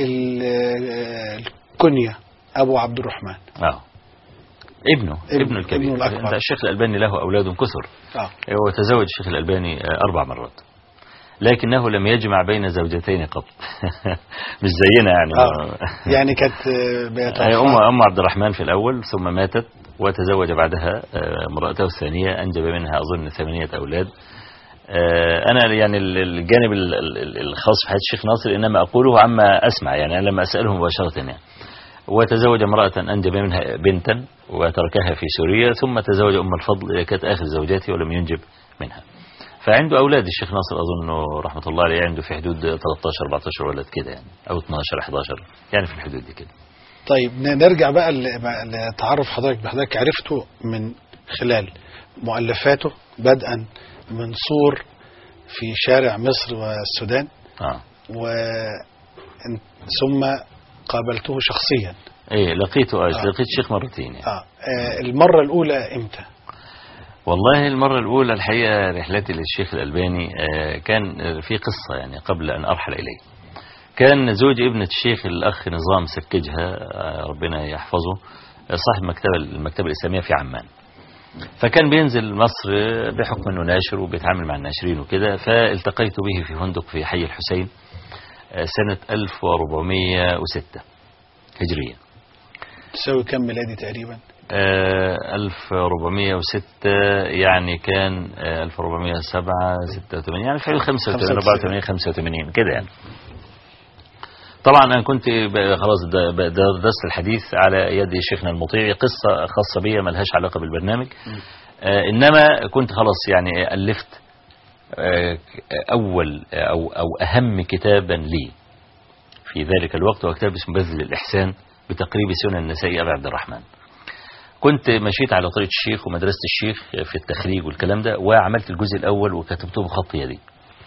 للكنية أبو عبد الرحمن آه. ابنه ابن- ابنه الكبير ابنه الأكبر. أنت الشيخ الألباني له أولاد كثر آه. هو تزوج الشيخ الألباني آه، أربع مرات لكنه لم يجمع بين زوجتين قط مش زينا يعني آه. يعني كانت آه، هي بيتوفى أم أم عبد الرحمن في الأول ثم ماتت وتزوج بعدها آه، امرأته الثانية أنجب منها أظن ثمانية أولاد آه، أنا يعني ال- الجانب ال- ال- الخاص في حياة الشيخ ناصر إنما أقوله عما أسمع يعني أنا لما أسأله مباشرة يعني وتزوج امرأة أنجب منها بنتا وتركها في سوريا ثم تزوج أم الفضل هي كانت آخر زوجاته ولم ينجب منها فعنده أولاد الشيخ ناصر أظن رحمة الله عليه عنده في حدود 13 14 ولد كده يعني أو 12 11 يعني في الحدود دي كده طيب ن- نرجع بقى ل- لتعرف حضرتك بحضرتك عرفته من خلال مؤلفاته بدءا من صور في شارع مصر والسودان آه. و إن- ثم قابلته شخصيا ايه لقيته آه. آه. لقيت الشيخ مرتين يعني. آه. آه المرة الأولى إمتى؟ والله المرة الأولى الحقيقة رحلتي للشيخ الألباني آه، كان في قصة يعني قبل أن أرحل إليه كان زوج ابنة الشيخ الأخ نظام سكجها آه، ربنا يحفظه آه، صاحب مكتبة المكتبة الإسلامية في عمان فكان بينزل مصر آه، بحكم أنه ناشر وبيتعامل مع الناشرين وكده فالتقيت به في فندق في حي الحسين آه، سنة 1406 هجرية تساوي كم ميلادي تقريبا؟ آه، 1406 يعني كان آه، 1407 86 يعني في حدود 85 84 85 كده يعني طبعا انا كنت ب- خلاص د- ب- درست الحديث على يد شيخنا المطيع قصه خاصه بي ملهاش علاقه بالبرنامج آه، انما كنت خلاص يعني الفت آه، اول او او اهم كتابا لي في ذلك الوقت هو كتاب اسمه بذل الاحسان بتقريب سنن النسائي ابي عبد الرحمن كنت مشيت على طريقة الشيخ ومدرسة الشيخ في التخريج والكلام ده وعملت الجزء الأول وكتبته بخط يدي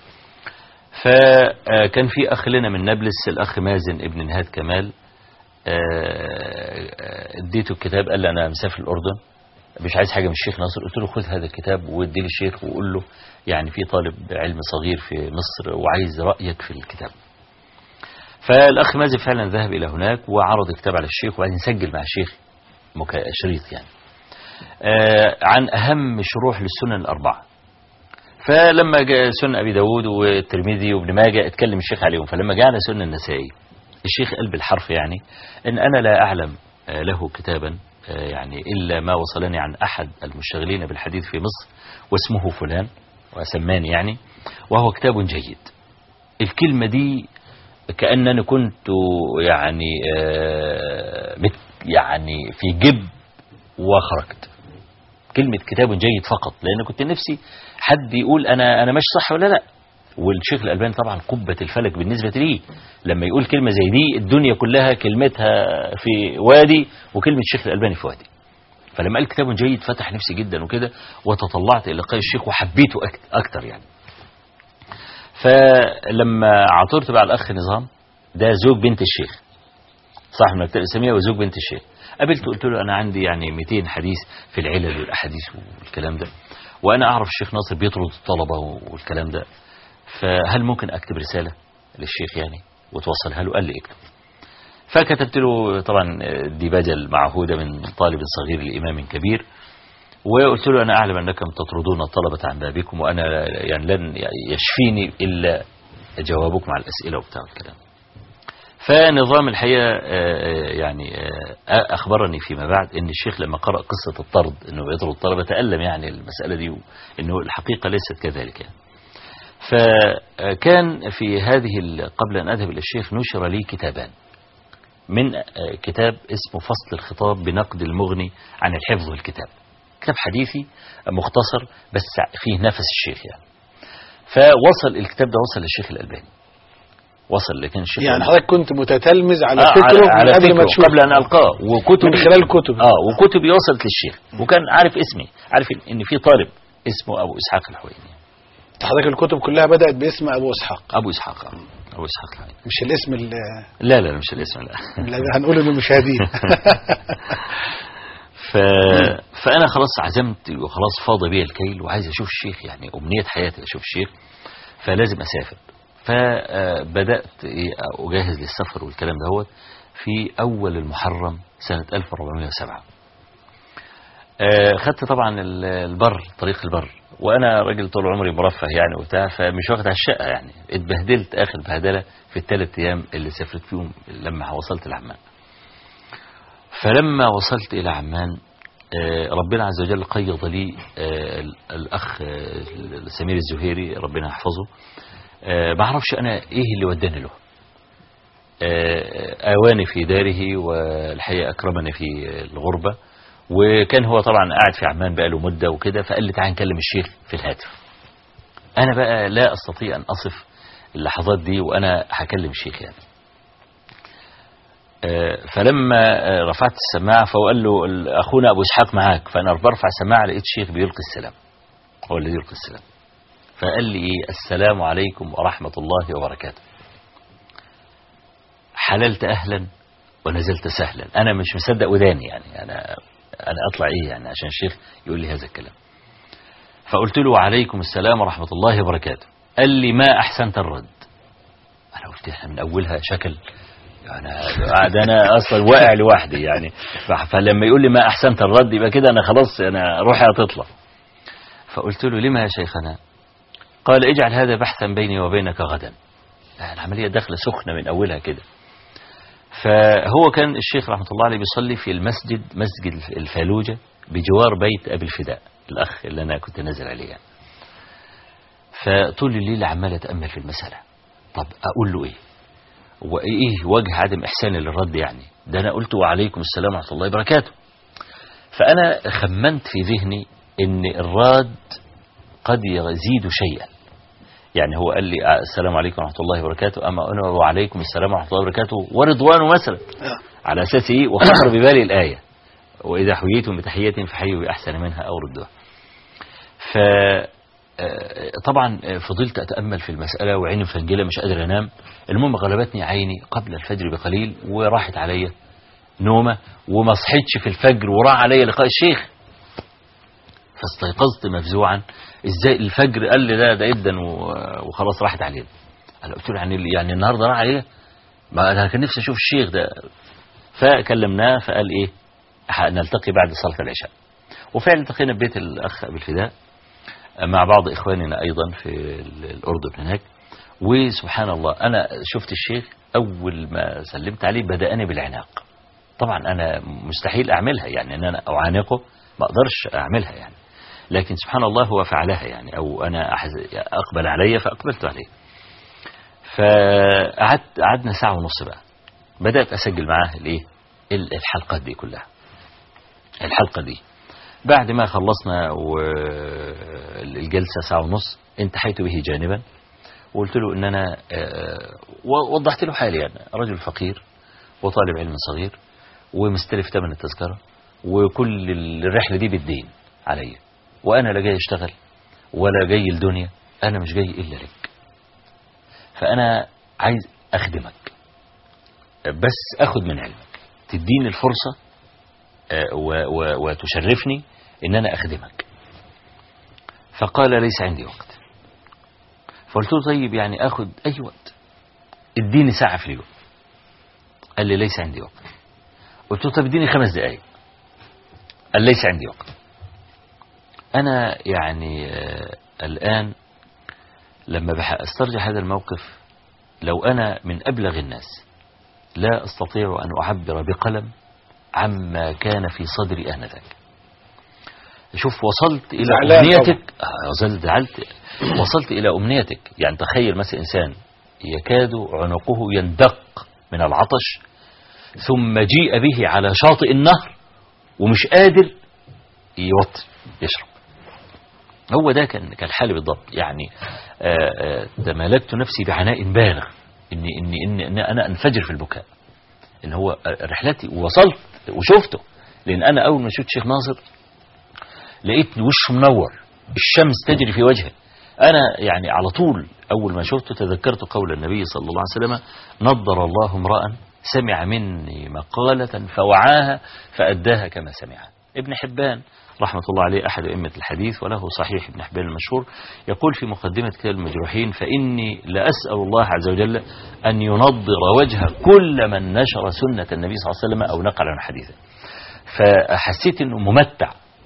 فكان في أخ لنا من نابلس الأخ مازن ابن نهاد كمال آه، آه، اديته الكتاب قال لي أنا مسافر الأردن مش عايز حاجة من الشيخ ناصر قلت له خذ هذا الكتاب واديه للشيخ وقول له يعني في طالب علم صغير في مصر وعايز رأيك في الكتاب فالأخ مازن فعلا ذهب إلى هناك وعرض الكتاب على الشيخ وبعدين سجل مع الشيخ مكا- شريط يعني آه، عن أهم شروح للسنن الأربعة فلما جاء سنن أبي داود والترمذي وابن ماجه اتكلم الشيخ عليهم فلما جاء على سنن النسائي الشيخ قال بالحرف يعني إن أنا لا أعلم آه، له كتابا آه، يعني إلا ما وصلني عن أحد المشتغلين بالحديث في مصر واسمه فلان وسماني يعني وهو كتاب جيد الكلمة دي كأنني كنت يعني آه، مت يعني في جب وخرجت كلمة كتاب جيد فقط لأن كنت نفسي حد يقول أنا أنا ماشي صح ولا لا والشيخ الألباني طبعا قبة الفلك بالنسبة لي لما يقول كلمة زي دي الدنيا كلها كلمتها في وادي وكلمة الشيخ الألباني في وادي فلما قال كتاب جيد فتح نفسي جدا وكده وتطلعت إلى لقاء الشيخ وحبيته أك- أكتر يعني فلما عثرت بقى على الأخ نظام ده زوج بنت الشيخ صاحب المكتبة الإسلامية وزوج بنت الشيخ قابلته قلت له أنا عندي يعني 200 حديث في العلل والأحاديث والكلام ده وأنا أعرف الشيخ ناصر بيطرد الطلبة والكلام ده فهل ممكن أكتب رسالة للشيخ يعني وتوصلها له قال لي اكتب فكتبت له طبعا الديباجة المعهودة من طالب صغير لإمام كبير وقلت له أنا أعلم أنكم تطردون الطلبة عن بابكم وأنا يعني لن يشفيني إلا جوابكم على الأسئلة وبتاع الكلام فنظام الحقيقة آه، آه، يعني آه، أخبرني فيما بعد أن الشيخ لما قرأ قصة الطرد أنه يطرد الطلبة تألم يعني المسألة دي أنه الحقيقة ليست كذلك يعني فكان في هذه ال- قبل أن أذهب إلى الشيخ نشر لي كتابان من آه، كتاب اسمه فصل الخطاب بنقد المغني عن الحفظ والكتاب كتاب حديثي مختصر بس فيه نفس الشيخ يعني فوصل الكتاب ده وصل للشيخ الألباني وصل لكن الشيخ يعني الألباني- حضرتك كنت متتلمذ على آه، فكره على, على من قبل ما فكره تشوف قبل ان القاه وكتب من خلال كتب اه وكتبي وصلت للشيخ وكان عارف اسمي عارف ان في طالب اسمه ابو اسحاق الحويني حضرتك الكتب كلها بدأت باسم أبو إسحاق ابو اسحاق آه، ابو اسحاق الحويني مش الاسم اللي لا لا مش الاسم لا اللي هنقول للمشاهدين ف... فانا خلاص عزمت وخلاص فاض بي الكيل وعايز اشوف الشيخ يعني امنيه حياتي اشوف الشيخ فلازم اسافر فبدات إيه اجهز للسفر والكلام دهوت في اول المحرم سنه 1407 آه، خدت طبعا ال- البر طريق البر وانا راجل طول عمري مرفه يعني وبتاع فمش واخد على الشقه يعني اتبهدلت اخر بهدله في الثلاث ايام اللي سافرت فيهم لما وصلت لعمان فلما وصلت الى عمان آه، ربنا عز وجل قيض لي آه، ال- الاخ آه، سمير الزهيري ربنا يحفظه آه، ما اعرفش انا ايه اللي وداني له آه، اواني في داره والحقيقه اكرمني في الغربه وكان هو طبعا قاعد في عمان بقاله مده وكده فقال لي تعالى نكلم الشيخ في الهاتف انا بقى لا استطيع ان اصف اللحظات دي وانا هكلم الشيخ يعني آه، فلما آه، رفعت السماعه فهو قال له ال- اخونا ابو اسحاق معاك فانا برفع السماعه لقيت الشيخ بيلقي السلام هو الذي يلقي السلام فقال لي ايه السلام عليكم ورحمه الله وبركاته حللت اهلا ونزلت سهلا انا مش مصدق وداني يعني انا انا اطلع ايه يعني عشان الشيخ يقول لي هذا الكلام فقلت له وعليكم السلام ورحمه الله وبركاته قال لي ما احسنت الرد انا قلت احنا من اولها شكل انا قاعد انا اصلا واقع لوحدي يعني ف- فلما يقول لي ما احسنت الرد يبقى كده انا خلاص انا روحي هتطلع فقلت له لما يا شيخنا قال اجعل هذا بحثا بيني وبينك غدا العمليه داخله سخنه من اولها كده فهو كان الشيخ رحمه الله عليه بيصلي في المسجد مسجد الفالوجه بجوار بيت ابي الفداء الاخ اللي انا كنت نازل عليه يعني. فطول الليل عمال اتامل في المساله طب اقول له ايه وايه وجه عدم احساني للرد يعني ده انا قلت وعليكم السلام ورحمه الله وبركاته فانا خمنت في ذهني ان الراد قد يزيد شيئا يعني هو قال لي آه، السلام عليكم ورحمه الله وبركاته اما انا وعليكم السلام ورحمه الله وبركاته ورضوانه مثلا آه. على اساس ايه وخطر ببالي الايه واذا حييتم بتحيه فحيوا باحسن منها او ردوها ف آه، طبعا آه، فضلت اتامل في المساله وعيني مفنجله مش قادر انام المهم غلبتني عيني قبل الفجر بقليل وراحت عليا نومه وما صحيتش في الفجر وراح عليا لقاء الشيخ فاستيقظت مفزوعا ازاي الفجر قال لي لا ده جدا وخلاص راحت علينا انا قلت له يعني يعني النهارده راح علينا ما انا كان نفسي اشوف الشيخ ده فكلمناه فقال ايه ح- نلتقي بعد صلاه العشاء وفعلا التقينا ببيت الاخ ابو الفداء مع بعض اخواننا ايضا في ال- الاردن هناك وسبحان الله انا شفت الشيخ اول ما سلمت عليه بداني بالعناق طبعا انا مستحيل اعملها يعني ان انا اعانقه ما اقدرش اعملها يعني لكن سبحان الله هو فعلها يعني او انا أحز- اقبل علي فاقبلت عليه فقعدت قعدنا ساعه ونص بقى بدات اسجل معاه الايه ال- الحلقات دي كلها الحلقه دي بعد ما خلصنا و- الجلسه ساعه ونص انتهيت به جانبا وقلت له ان انا آه، ووضحت له حالي يعني رجل فقير وطالب علم صغير ومستلف ثمن التذكره وكل الرحله دي بالدين عليا وانا لا جاي اشتغل ولا جاي الدنيا انا مش جاي الا لك فانا عايز اخدمك بس اخد من علمك تديني الفرصه آه، و- و- وتشرفني ان انا اخدمك فقال ليس عندي وقت فقلت له طيب يعني اخد اي وقت اديني ساعه في اليوم قال لي ليس عندي وقت قلت له طب اديني خمس دقائق قال ليس عندي وقت انا يعني آه، الان لما بح- استرجع هذا الموقف لو انا من ابلغ الناس لا استطيع ان اعبر بقلم عما كان في صدري انذاك شوف وصلت الى زعلان امنيتك آه، وصلت زعلت وصلت الى امنيتك يعني تخيل مثلا انسان يكاد عنقه يندق من العطش ثم جيء به على شاطئ النهر ومش قادر يوطي يشرب هو ده كان كان حالي بالضبط يعني آه، آه، تمالكت نفسي بعناء بالغ اني اني اني, إني انا انفجر في البكاء ان هو آه، رحلتي ووصلت وشفته لان انا اول ما شفت شيخ ناصر لقيت وشه منور الشمس تجري في وجهه انا يعني على طول اول ما شفته تذكرت قول النبي صلى الله عليه وسلم نضر الله امرا سمع مني مقالة فوعاها فأداها كما سمعها ابن حبان رحمة الله عليه أحد أئمة الحديث وله صحيح ابن حبان المشهور يقول في مقدمة كتاب المجروحين فإني لأسأل الله عز وجل أن ينضر وجه كل من نشر سنة النبي صلى الله عليه وسلم أو نقل عن حديثه فحسيت أنه ممتع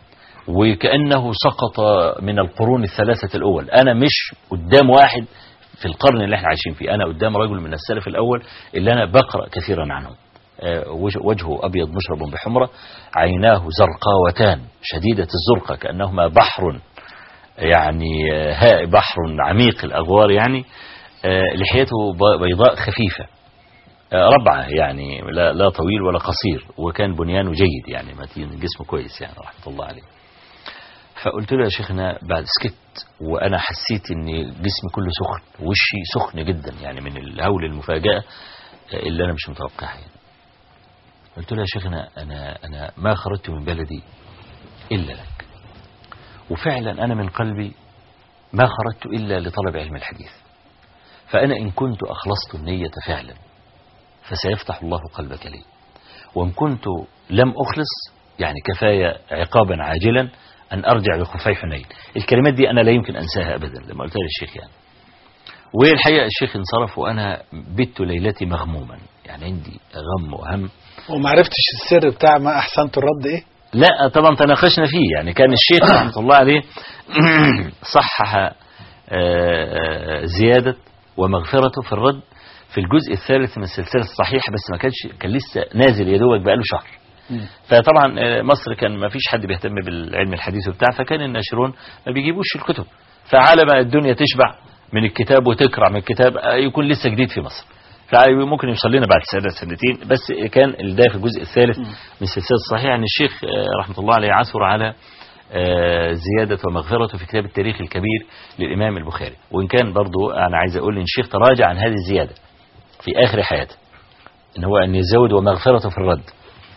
وكأنه سقط من القرون الثلاثة الأول أنا مش قدام واحد في القرن اللي احنا عايشين فيه أنا قدام رجل من السلف الأول اللي أنا بقرأ كثيرا عنه آه، وجه- وجهه أبيض مشرب بحمرة عيناه زرقاوتان شديدة الزرقة كأنهما بحر يعني آه، هاء بحر عميق الأغوار يعني آه، لحيته ب- بيضاء خفيفة آه، ربعة يعني لا, لا طويل ولا قصير وكان بنيانه جيد يعني متين جسمه كويس يعني رحمة الله عليه فقلت له يا شيخنا بعد سكت وانا حسيت ان جسمي كله سخن وشي سخن جدا يعني من الهول المفاجاه اللي انا مش متوقعها يعني. قلت له يا شيخنا انا انا ما خرجت من بلدي الا لك وفعلا انا من قلبي ما خرجت الا لطلب علم الحديث فانا ان كنت اخلصت النيه فعلا فسيفتح الله قلبك لي وان كنت لم اخلص يعني كفايه عقابا عاجلا أن أرجع لخفي حنين الكلمات دي أنا لا يمكن أنساها أبدا لما قلتها للشيخ يعني والحقيقة الشيخ انصرف وأنا بت ليلتي مغموما يعني عندي غم وهم وما عرفتش السر بتاع ما احسنت الرد ايه لا طبعا تناقشنا فيه يعني كان الشيخ رحمة الله عليه صحح آه، آه، زيادة ومغفرته في الرد في الجزء الثالث من السلسلة الصحيحة بس ما كانش كان لسه نازل يا دوبك بقاله شهر فطبعا آه، مصر كان ما فيش حد بيهتم بالعلم الحديث وبتاع فكان الناشرون ما بيجيبوش الكتب فعلى ما الدنيا تشبع من الكتاب وتكرع من الكتاب آه، يكون لسه جديد في مصر فممكن يوصل لنا بعد سنه سنتين بس كان ده في الجزء الثالث من السلسله الصحيحه ان الشيخ آه، رحمه الله عليه عثر على آه، زيادة ومغفرته في كتاب التاريخ الكبير للإمام البخاري وإن كان برضو أنا عايز أقول إن الشيخ تراجع عن هذه الزيادة في آخر حياته إن هو أن يزود ومغفرته في الرد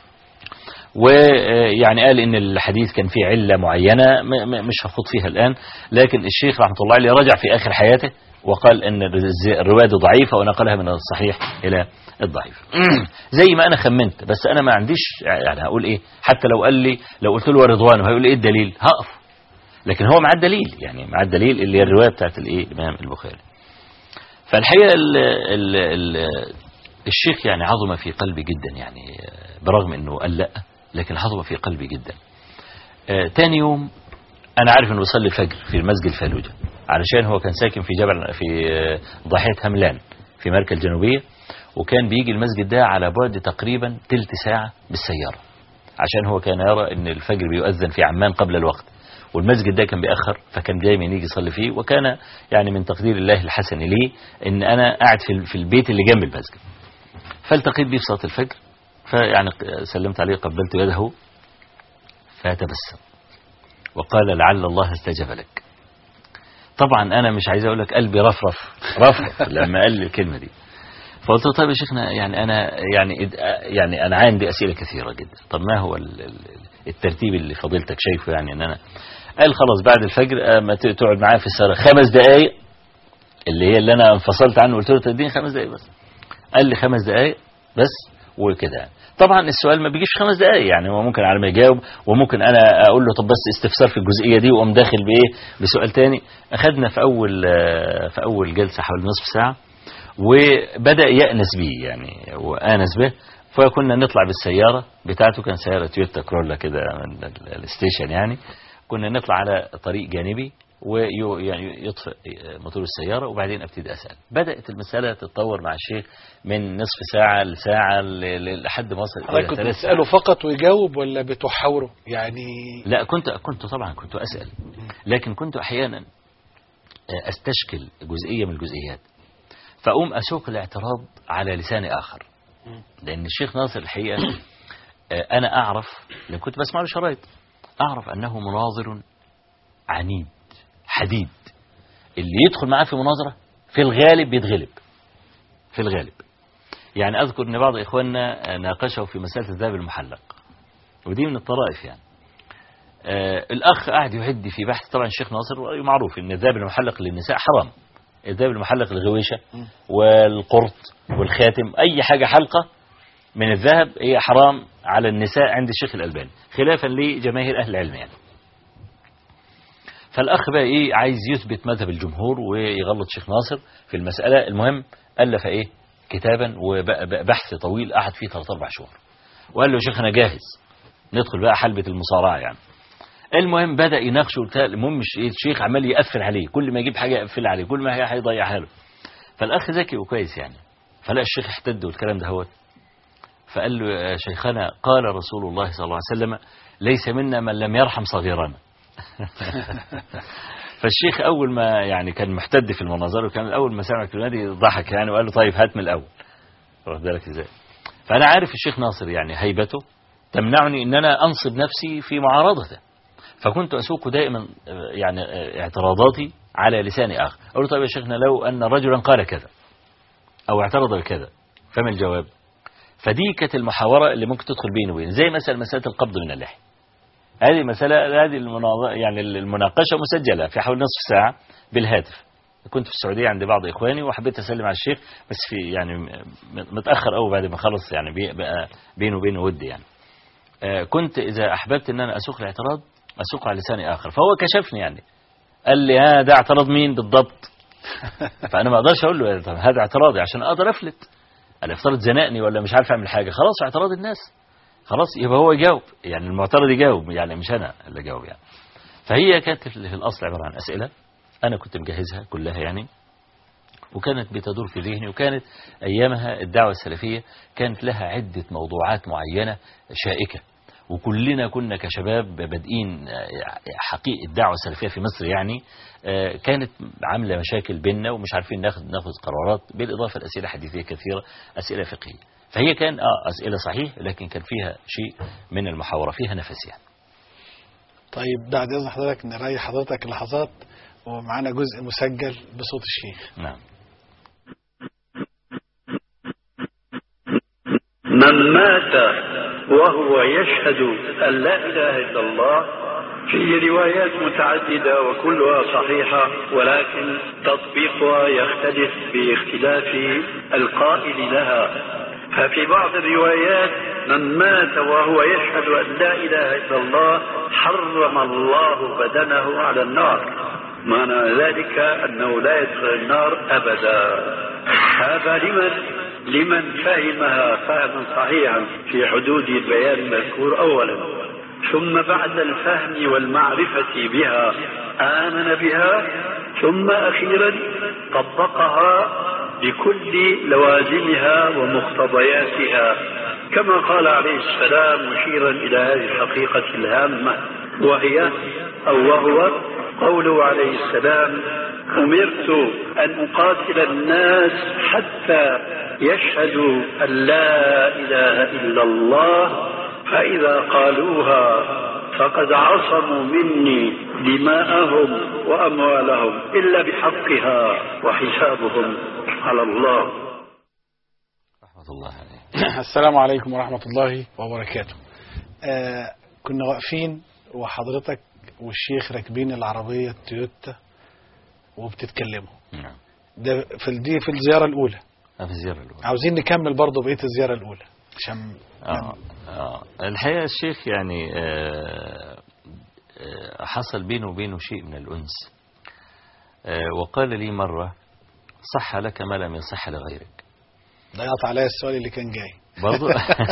ويعني قال ان الحديث كان فيه علة معينة م- م- مش هخوض فيها الآن لكن الشيخ رحمة الله عليه رجع في آخر حياته وقال ان الرز- الرواية دي ضعيفة ونقلها من الصحيح إلى الضعيف زي ما أنا خمنت بس أنا ما عنديش يعني هقول إيه حتى لو قال لي لو قلت له رضوان هيقول لي إيه الدليل هقف لكن هو معاه الدليل يعني معاه الدليل اللي هي الرواية بتاعت الإيه الإمام البخاري فالحقيقة ال ال ال الشيخ يعني عظم في قلبي جدا يعني برغم انه قال لا لكن عظم في قلبي جدا آه، تاني يوم انا عارف انه بيصلي الفجر في المسجد الفالوجة علشان هو كان ساكن في جبل في آه، ضاحية هملان في ماركا الجنوبية وكان بيجي المسجد ده على بعد تقريبا تلت ساعة بالسيارة عشان هو كان يرى ان الفجر بيؤذن في عمان قبل الوقت والمسجد ده كان بيأخر فكان دايما يجي يصلي فيه وكان يعني من تقدير الله الحسن لي ان انا قاعد في في البيت اللي جنب المسجد فالتقيت بيه في صلاة الفجر فيعني سلمت عليه قبلت يده فتبسم وقال لعل الله استجاب لك طبعا انا مش عايز اقول لك قلبي رفرف رفرف لما قال لي الكلمه دي فقلت له طيب يا شيخنا يعني انا يعني يعني انا عندي اسئله كثيره جدا طب ما هو ال- ال- الترتيب اللي فضيلتك شايفه يعني ان انا قال خلاص بعد الفجر ما تقعد معايا في السهره خمس دقائق اللي هي اللي انا انفصلت عنه قلت له تديني خمس دقائق بس قال لي خمس دقائق بس وكده يعني. طبعا السؤال ما بيجيش خمس دقائق يعني هو ممكن على ما يجاوب وممكن انا اقول له طب بس استفسار في الجزئيه دي واقوم داخل بايه بسؤال تاني اخذنا في اول آه، في اول جلسه حوالي نصف ساعه وبدا يانس بي يعني وانس به فكنا نطلع بالسياره بتاعته كان سياره تويوتا كرولا كده من ال- الستيشن يعني كنا نطلع على طريق جانبي ويعني يطفئ موتور السيارة وبعدين ابتدي أسأل بدأت المسألة تتطور مع الشيخ من نصف ساعة لساعة ل- ل- لحد ما وصل حضرتك إلى كنت ثلاث بتسأله ساعات فقط ويجاوب ولا بتحاوره يعني لا كنت كنت طبعا كنت أسأل لكن كنت أحيانا أستشكل جزئية من الجزئيات فأقوم أسوق الاعتراض على لسان آخر لأن الشيخ ناصر الحقيقة آه، أنا أعرف لأن كنت بسمع له شرايط أعرف أنه مناظر عنيد حديد اللي يدخل معاه في مناظرة في الغالب بيتغلب في الغالب يعني أذكر أن بعض إخواننا ناقشوا في مسألة الذهب المحلق ودي من الطرائف يعني آه الأخ قاعد يعد في بحث طبعا الشيخ ناصر معروف أن الذهب المحلق للنساء حرام الذهب المحلق الغويشة والقرط والخاتم أي حاجة حلقة من الذهب هي حرام على النساء عند الشيخ الألباني خلافا لجماهير أهل العلم يعني فالأخ بقى إيه عايز يثبت مذهب الجمهور ويغلط شيخ ناصر في المسألة المهم ألف إيه كتابا وبحث طويل قعد فيه ثلاث أربع شهور وقال له يا شيخ أنا جاهز ندخل بقى حلبة المصارعة يعني المهم بدا يناقشه وبتاع. المهم الش- الشيخ عمال يقفل عليه كل ما يجيب حاجه يقفل عليه كل ما هي هيضيعها له فالاخ ذكي وكويس يعني فلا الشيخ احتد والكلام ده هو فقال له يا شيخنا قال رسول الله صلى الله عليه وسلم ليس منا من لم يرحم صغيرنا فالشيخ اول ما يعني كان محتد في المناظره وكان اول ما سمع الكلمه دي ضحك يعني وقال له طيب هات من الاول واخد بالك ازاي فانا عارف الشيخ ناصر يعني هيبته تمنعني ان انا انصب نفسي في معارضته فكنت اسوق دائما آه، يعني آه، اعتراضاتي على لسان اخر اقول له طيب يا شيخنا لو ان رجلا قال كذا او اعترض بكذا فما الجواب فدي كانت المحاورة اللي ممكن تدخل بيني وبينه زي مثلا مسألة القبض من اللحية هذه مسألة هذه المناظرة يعني المناقشة مسجلة في حوالي نصف ساعة بالهاتف كنت في السعودية عند بعض إخواني وحبيت أسلم على الشيخ بس في يعني م- متأخر أوي بعد ما خلص يعني بي- بقى بينه وبينه ود يعني آه، كنت إذا أحببت أن أنا أسوق الاعتراض أسوق على لسان آخر فهو كشفني يعني قال لي ها ده اعتراض مين بالضبط فأنا ما أقدرش أقول له طب هذا اعتراضي عشان أقدر أفلت انا افترض زنقني ولا مش عارف اعمل حاجه خلاص اعتراض الناس خلاص يبقى هو يجاوب يعني المعترض يجاوب يعني مش انا اللي اجاوب يعني فهي كانت في الاصل عباره عن اسئله انا كنت مجهزها كلها يعني وكانت بتدور في ذهني وكانت ايامها الدعوه السلفيه كانت لها عده موضوعات معينه شائكه وكلنا كنا كشباب بادئين حقيقة الدعوة السلفية في مصر يعني آه، كانت عاملة مشاكل بيننا ومش عارفين ناخد ناخد قرارات بالإضافة لأسئلة حديثية كثيرة أسئلة فقهية فهي كان اه أسئلة صحيح لكن كان فيها شيء من المحاورة فيها نفس يعني طيب بعد إذن حضرتك نريح حضرتك لحظات ومعانا جزء مسجل بصوت الشيخ نعم من مات وهو يشهد أن لا إله إلا الله في روايات متعددة وكلها صحيحة ولكن تطبيقها يختلف باختلاف القائل لها ففي بعض الروايات من مات وهو يشهد أن لا إله إلا الله حرم الله بدنه على النار معنى ذلك أنه لا يدخل النار أبدا هذا لمن لمن فهمها فهما صحيحا في حدود البيان المذكور أولا ثم بعد الفهم والمعرفة بها آمن بها ثم أخيرا طبقها بكل لوازمها ومقتضياتها كما قال عليه السلام مشيرا إلى هذه الحقيقة الهامة وهي أو وهو قوله عليه السلام أمرت أن أقاتل الناس حتى يشهدوا أن لا إله إلا الله فإذا قالوها فقد عصموا مني دماءهم وأموالهم إلا بحقها وحسابهم على الله رحمة الله عليه السلام عليكم ورحمة الله وبركاته آه كنا واقفين وحضرتك والشيخ راكبين العربية التويوتا وبتتكلموا نعم ده في ال- دي في الزيارة الأولى في الزيارة الأولى عاوزين نكمل برضه بقية الزيارة الأولى عشان آه. آه. الحقيقة الشيخ يعني آه آه حصل بينه وبينه شيء من الأنس آه وقال لي مرة صح لك ما لم يصح لغيرك ضيعت عليا السؤال اللي كان جاي برضو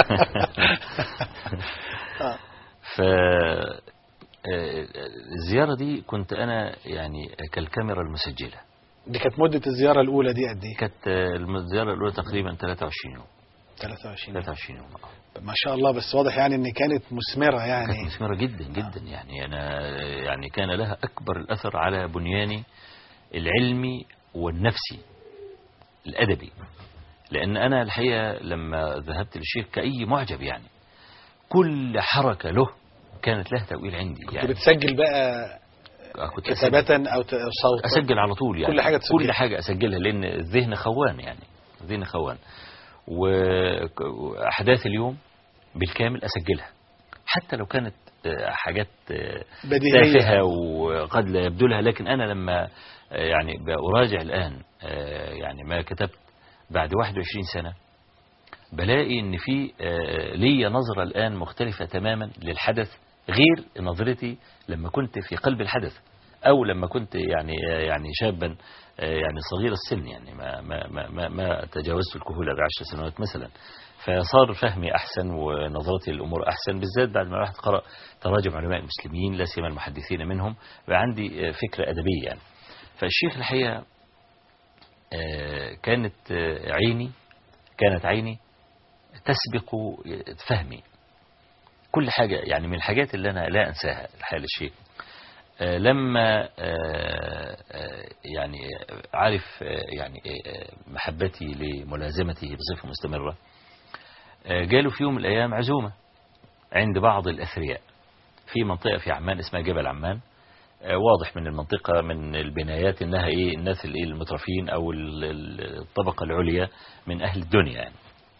آه. ف آه، الزيارة دي كنت أنا يعني كالكاميرا المسجلة دي كانت مدة الزيارة الأولى دي قد إيه؟ كانت آه، الزيارة الأولى تقريبا 23 يوم 23 23 يوم آه. ما شاء الله بس واضح يعني إن كانت مثمرة كانت يعني مثمرة جدا جدا يعني أنا يعني كان لها أكبر الأثر على بنياني العلمي والنفسي الأدبي لأن أنا الحقيقة لما ذهبت للشيخ كأي معجب يعني كل حركة له كانت لها تأويل عندي كنت يعني بتسجل بقى كنت أسجل, كتابة أو ت- أو صوتا أسجل على طول يعني كل حاجة تسجلها. كل حاجة أسجلها لأن الذهن خوان يعني الذهن خوان و- وأحداث اليوم بالكامل أسجلها حتى لو كانت آه، حاجات آه، بديهية تافهة وقد لا يبدو لها لكن أنا لما آه، يعني بأراجع الآن آه، يعني ما كتبت بعد 21 سنة بلاقي ان في آه، ليا نظرة الآن مختلفة تماما للحدث غير نظرتي لما كنت في قلب الحدث أو لما كنت يعني آه، يعني شابا آه، يعني صغير السن يعني ما ما ما ما, ما تجاوزت الكهولة بعشر سنوات مثلا فصار فهمي أحسن ونظرتي للأمور أحسن بالذات بعد ما الواحد قرأ تراجم علماء المسلمين لا سيما المحدثين منهم بقى عندي آه، فكرة أدبية يعني فالشيخ الحقيقة آه، كانت آه، عيني كانت عيني تسبق فهمي كل حاجة يعني من الحاجات اللي أنا لا أنساها الحقيقة للشيخ آه، لما آه، آه، يعني عارف آه، يعني آه، محبتي لملازمته بصفة مستمرة آه، جاله في يوم من الأيام عزومة عند بعض الأثرياء في منطقة في عمان اسمها جبل عمان آه، واضح من المنطقة من البنايات انها ايه الناس الايه المترفين او ال- ال- الطبقة العليا من اهل الدنيا يعني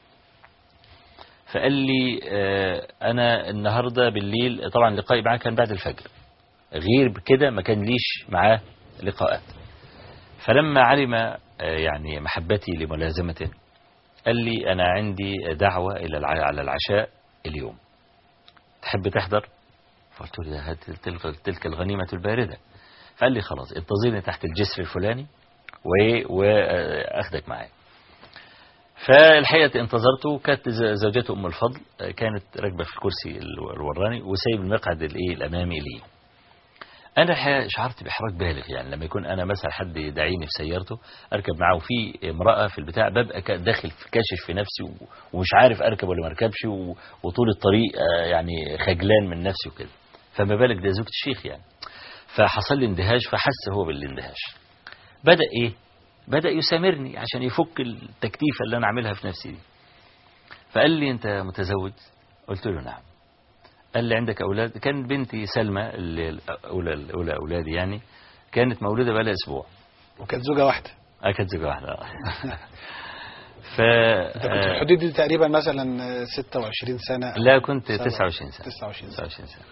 فقال لي آه، انا النهاردة بالليل طبعا لقائي معاه كان بعد الفجر غير بكده ما كان ليش معاه لقاءات فلما علم آه، يعني محبتي لملازمته قال لي انا عندي دعوة الى الع- على العشاء اليوم تحب تحضر فقلت له ده هات تلك, تلك الغنيمة الباردة فقال لي خلاص انتظرني تحت الجسر الفلاني و- واخدك معايا فالحقيقة انتظرته كانت ز- زوجته أم الفضل آه، كانت راكبة في الكرسي ال- الوراني وسايب المقعد الايه الأمامي لي أنا الحقيقة شعرت بإحراج بالغ يعني لما يكون أنا مثلا حد يدعيني في سيارته أركب معه وفي امرأة في البتاع ببقى كا- داخل في كاشف في نفسي و- ومش عارف أركب ولا ما أركبش و- وطول الطريق آه، يعني خجلان من نفسي وكده فما بالك ده زوجة الشيخ يعني فحصل لي اندهاش فحس هو بالاندهاش بدأ إيه بدأ يسامرني عشان يفك التكتيفة اللي أنا عاملها في نفسي دي فقال لي أنت متزوج قلت له نعم قال لي عندك أولاد كان بنتي سلمى اللي أولى أولى أولادي يعني كانت مولودة بقى لها أسبوع وكانت زوجة واحدة آه، كانت زوجة واحدة ف انت كنت في آه، الحدود دي تقريبا مثلا 26 سنة أو لا كنت سبعة- 29 سنة 29 سنة 29 سنة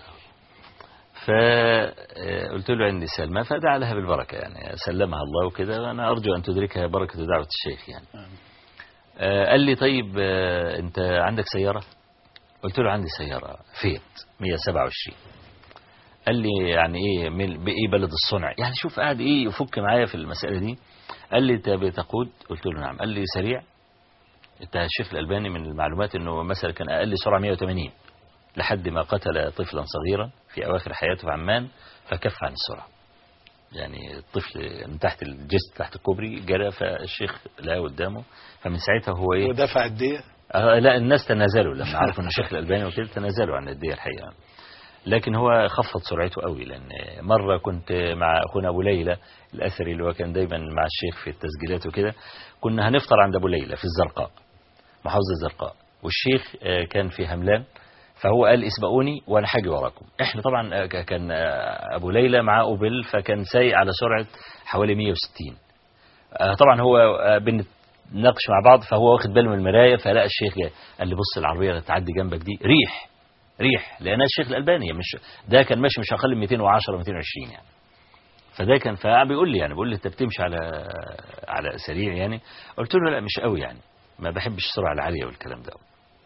فقلت له عندي سلمى فدعا لها بالبركة يعني سلمها الله وكده وأنا أرجو أن تدركها بركة دعوة الشيخ يعني آمين. آه، قال لي طيب آه، أنت عندك سيارة قلت له عندي سيارة فيت 127 قال لي يعني ايه من بايه بلد الصنع يعني شوف قاعد ايه يفك معايا في المسألة دي قال لي انت بتقود قلت له نعم قال لي سريع انت الشيخ الألباني من المعلومات انه مثلا كان اقل سرعة 180 لحد ما قتل طفلا صغيرا في اواخر حياته في عمان فكف عن السرعة يعني الطفل من تحت الجسد تحت الكوبري جرى فالشيخ لقاه قدامه فمن ساعتها هو ايه ودفع الدية آه لا الناس تنازلوا لما عرفوا ان الشيخ الألباني وكده تنازلوا عن الدية الحقيقة لكن هو خفض سرعته قوي لأن مرة كنت مع أخونا أبو ليلى الأثري اللي هو كان دايما مع الشيخ في التسجيلات وكده كنا هنفطر عند أبو ليلى في الزرقاء محافظة الزرقاء والشيخ آه، كان في هملان فهو قال اسبقوني وانا هاجي وراكم احنا طبعا آه، ك- كان آه، ابو ليلى معاه اوبل فكان سايق على سرعه حوالي 160 آه، طبعا هو آه، بنتناقش مع بعض فهو واخد باله من المرايه فلقى الشيخ جاي قال لي بص العربيه اللي تعدي جنبك دي ريح ريح لانها الشيخ الالباني مش ده كان ماشي مش اقل من 210 220 يعني فده كان فبيقول لي يعني بيقول لي انت بتمشي على على سريع يعني قلت له لا مش قوي يعني ما بحبش السرعه العاليه والكلام ده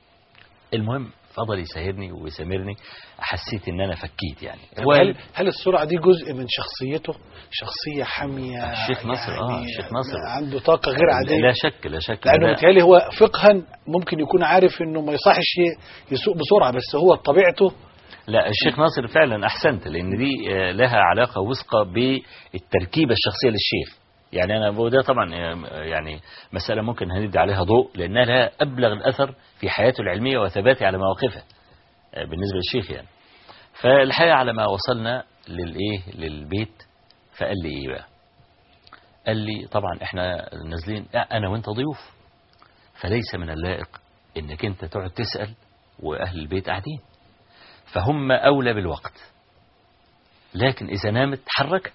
المهم فضل يساهرني ويسامرني حسيت ان انا فكيت يعني طب هل هل السرعة دي جزء من شخصيته شخصية حامية الشيخ ناصر، آه، الشيخ ناصر. عنده طاقة غير عادية لا شك لا شك لأنه ده- متهيألي هو فقها ممكن يكون عارف إنه ما يصحش ي- يسوق بسرعة بس هو طبيعته لا الشيخ ناصر فعلا احسنت لان دي آه، لها علاقه وثقه بالتركيبه الشخصيه للشيخ يعني انا وده طبعا آه، يعني مساله ممكن هندي عليها ضوء لانها لها ابلغ الاثر في حياته العلميه وثباته على مواقفه آه، بالنسبه للشيخ يعني فالحقيقه على ما وصلنا للايه للبيت فقال لي ايه بقى قال لي طبعا احنا نازلين انا وانت ضيوف فليس من اللائق انك انت تقعد تسال واهل البيت قاعدين فهم أولى بالوقت لكن إذا نامت حرك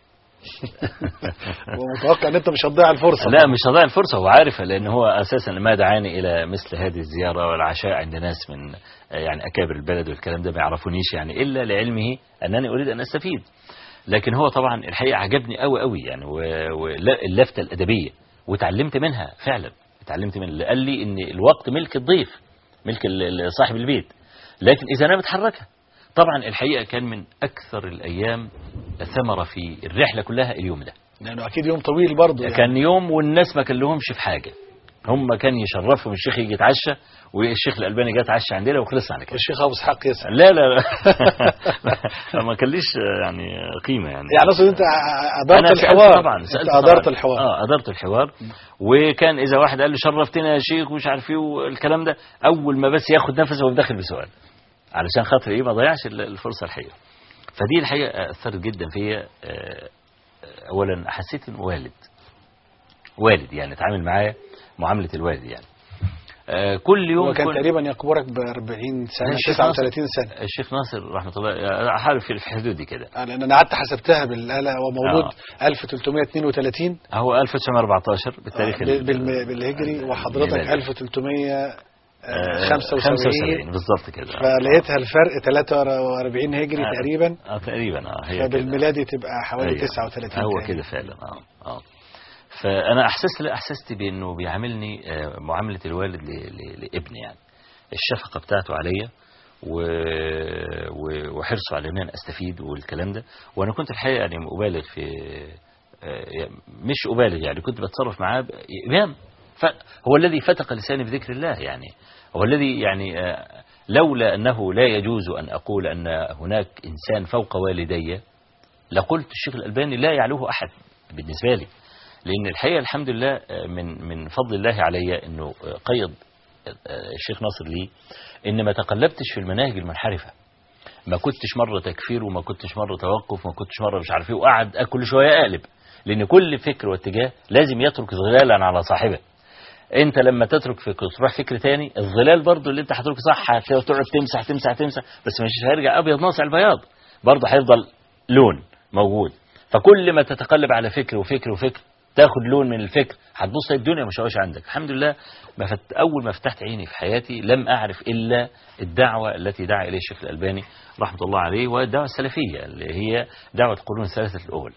ومتوقع إن أنت مش هتضيع الفرصة لا مش هضيع الفرصة هو عارف لأن هو أساسا ما دعاني إلى مثل هذه الزيارة والعشاء عند ناس من آه، يعني أكابر البلد والكلام ده ما يعرفونيش يعني إلا لعلمه أنني أريد أن أستفيد لكن هو طبعا الحقيقة عجبني قوي قوي يعني واللفتة الأدبية وتعلمت منها فعلا اتعلمت منها قال لي إن الوقت ملك الضيف ملك ال- ال- صاحب البيت لكن إذا نامت حركها طبعا الحقيقة كان من أكثر الأيام ثمرة في الرحلة كلها اليوم ده لأنه أكيد يوم طويل برضه يعني. كان يوم والناس ما كان لهمش في حاجة هم كان يشرفهم الشيخ يجي يتعشى والشيخ الالباني جه يتعشى عندنا وخلصنا على كده والشيخ ابو اسحاق يسأل لا لا لا ما كان ليش يعني قيمه يعني يعني اقصد انت ادرت أنا سألت الحوار طبعا انت سألت ادرت طبعاً. الحوار اه ادرت الحوار وكان اذا واحد قال له شرفتنا يا شيخ ومش عارف ايه والكلام ده اول ما بس ياخد نفسه وهو داخل بسؤال علشان خاطر ايه ما ضيعش ال- الفرصه الحقيقه فدي الحقيقه اثرت جدا فيا آه، اولا حسيت انه والد والد يعني اتعامل معايا معامله الوالد يعني آه، كل يوم هو كان كل- تقريبا يكبرك ب 40 سنه الشيخ 39 سنه الشيخ ناصر رحمه الله حاول في الحدود دي كده آه، لان انا قعدت حسبتها بالاله هو مولود آه. 1332 هو 1914 بالتاريخ آه، ال- بالم- بالهجري وحضرتك الميلادي. 1375 75 بالظبط كده فلقيتها الفرق 43 هجري آه. تقريبا اه تقريبا اه هي كده. فبالميلادي تبقى حوالي أيوة. 39 هو تقريباً. كده فعلا اه اه فانا احسست لا احسست بانه بيعاملني آه، معامله الوالد ل- ل- لابني يعني الشفقه بتاعته عليا و... و... وحرصه على ان انا استفيد والكلام ده وانا كنت الحقيقه يعني ابالغ في آه، يعني مش ابالغ يعني كنت بتصرف معاه ب- امام ف... هو الذي فتق لساني بذكر الله يعني هو الذي يعني آه، لولا انه لا يجوز ان اقول ان هناك انسان فوق والدي لقلت الشيخ الألباني لا يعلوه أحد بالنسبة لي لأن الحقيقة الحمد لله آه، من من فضل الله علي أنه آه، قيد آه، الشيخ ناصر لي إن ما تقلبتش في المناهج المنحرفة ما كنتش مرة تكفير وما كنتش مرة توقف وما كنتش مرة مش عارف ايه وقعد كل شوية أقلب لأن كل فكر واتجاه لازم يترك ظلالا على صاحبه انت لما تترك فكر تروح فكر تاني الظلال برضو اللي انت هتترك صح هتقعد تمسح تمسح تمسح بس مش هيرجع ابيض ناصع البياض برضو هيفضل لون موجود فكل ما تتقلب على فكر وفكر وفكر تاخد لون من الفكر هتبص الدنيا مش هواش عندك الحمد لله ما فت... اول ما فتحت عيني في حياتي لم اعرف الا الدعوه التي دعا اليها الشيخ الالباني رحمه الله عليه والدعوه السلفيه اللي هي دعوه القرون الثلاثه الاول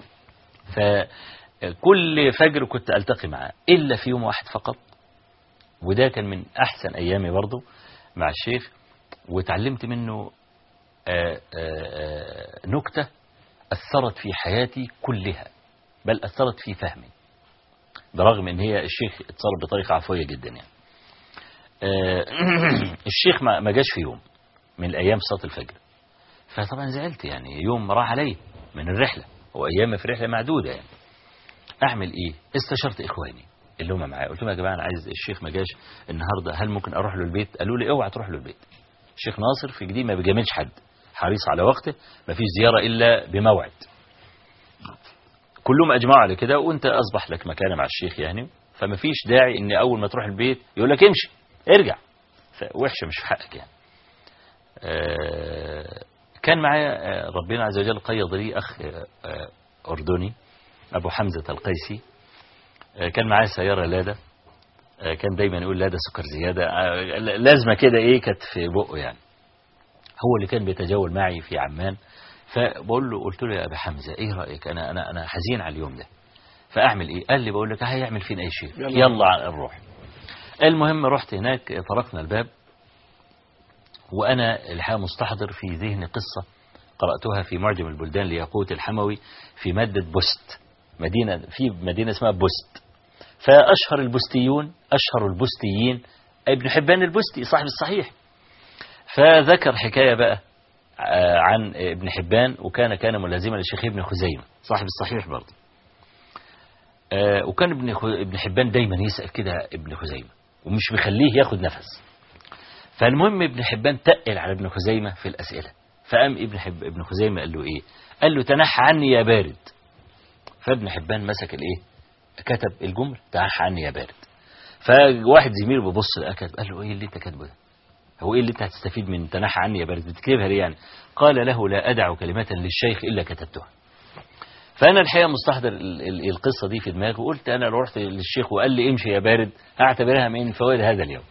فكل فجر كنت التقي معاه الا في يوم واحد فقط وده كان من احسن ايامي برضه مع الشيخ وتعلمت منه آه، آه، آه، نكته اثرت في حياتي كلها بل اثرت في فهمي برغم ان هي الشيخ اتصرف بطريقه عفويه جدا يعني آه، الشيخ ما ما جاش في يوم من الايام صلاه الفجر فطبعا زعلت يعني يوم راح علي من الرحله وايام في رحله معدوده يعني اعمل ايه استشرت اخواني اللي هم معايا قلت لهم يا جماعه انا عايز الشيخ ما جاش النهارده هل ممكن اروح له البيت قالوا لي اوعى تروح له البيت الشيخ ناصر في جديد ما بيجاملش حد حريص على وقته ما فيش زياره الا بموعد كلهم اجمعوا على كده وانت اصبح لك مكانه مع الشيخ يعني فما فيش داعي ان اول ما تروح البيت يقول لك امشي ارجع وحشه مش في حقك يعني آه، كان معايا آه، ربنا عز وجل قيض لي اخ آه، آه، اردني ابو حمزه القيسي آه، كان معايا سياره لادا آه، كان دايما يقول لادا سكر زياده آه، لازمه كده ايه كانت في بقه يعني هو اللي كان بيتجول معي في عمان فبقول له قلت له يا ابا حمزه ايه رايك انا انا انا حزين على اليوم ده فاعمل ايه قال لي بقول لك هيعمل فينا اي شيء يلا. يلا نروح المهم رحت هناك طرقنا الباب وانا الحقيقه مستحضر في ذهني قصه قراتها في معجم البلدان لياقوت الحموي في ماده بوست مدينه في مدينه اسمها بوست فاشهر البستيون اشهر البستيين ابن حبان البستي صاحب الصحيح فذكر حكايه بقى آه، عن ابن حبان وكان كان ملازما للشيخ ابن خزيمه صاحب الصحيح برضه آه، وكان ابن خ- ابن حبان دايما يسال كده ابن خزيمه ومش بيخليه ياخد نفس فالمهم ابن حبان تقل على ابن خزيمه في الاسئله فقام ابن حب ابن خزيمه قال له ايه قال له تنحى عني يا بارد فابن حبان مسك الايه كتب الجمله تنحى عني يا بارد فواحد زميله بيبص لقى كاتب قال له ايه اللي انت كاتبه ده هو ايه اللي انت هتستفيد من تنحى عني يا بارد بتكتبها ليه يعني قال له لا ادع كلمه للشيخ الا كتبتها فانا الحقيقه مستحضر ال- ال- القصه دي في دماغي وقلت انا لو رحت للشيخ وقال لي امشي يا بارد هعتبرها من فوائد هذا اليوم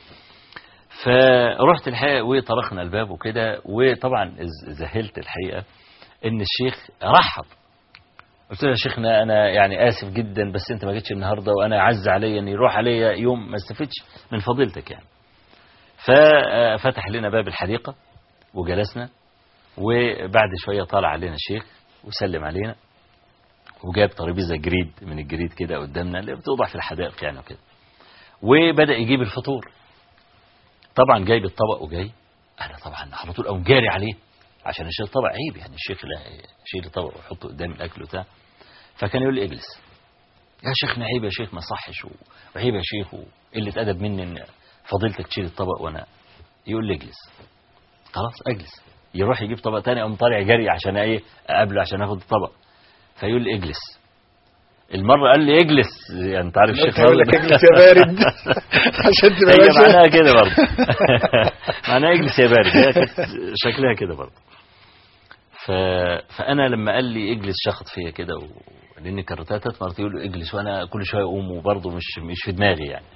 فرحت الحقيقه وطرقنا الباب وكده وطبعا ز- ذهلت الحقيقه ان الشيخ رحب قلت له يا شيخنا انا يعني اسف جدا بس انت ما جيتش النهارده وانا عز عليا ان يروح عليا يوم ما استفدش من فضيلتك يعني ففتح لنا باب الحديقه وجلسنا وبعد شويه طالع علينا الشيخ وسلم علينا وجاب ترابيزه جريد من الجريد كده قدامنا اللي بتوضع في الحدائق يعني وكده وبدأ يجيب الفطور طبعا جايب الطبق وجاي انا طبعا على طول اقوم جاري عليه عشان اشيل الطبق عيب يعني الشيخ لا يشيل الطبق ويحطه قدام الاكل وبتاع فكان يقول لي اجلس يا شيخنا عيب يا شيخ ما صحش و- وعيب يا شيخ وقله ادب مني ان فضيلتك تشيل الطبق وانا يقول لي اجلس خلاص اجلس يروح يجيب طبق تاني اقوم طالع جري عشان ايه اقابله عشان اخد الطبق فيقول لي اجلس المره قال لي اجلس يعني انت عارف الشيخ قلت أقول لك برضه. اجلس يا بارد عشان تبقى هي ماشي. معناها كده برضه معناها اجلس يا بارد هي كانت شكلها كده برضه ف... فانا لما قال لي اجلس شخط فيا كده و... لان كررتها ثلاث مرات يقول له اجلس وانا كل شويه اقوم وبرضه مش مش في دماغي يعني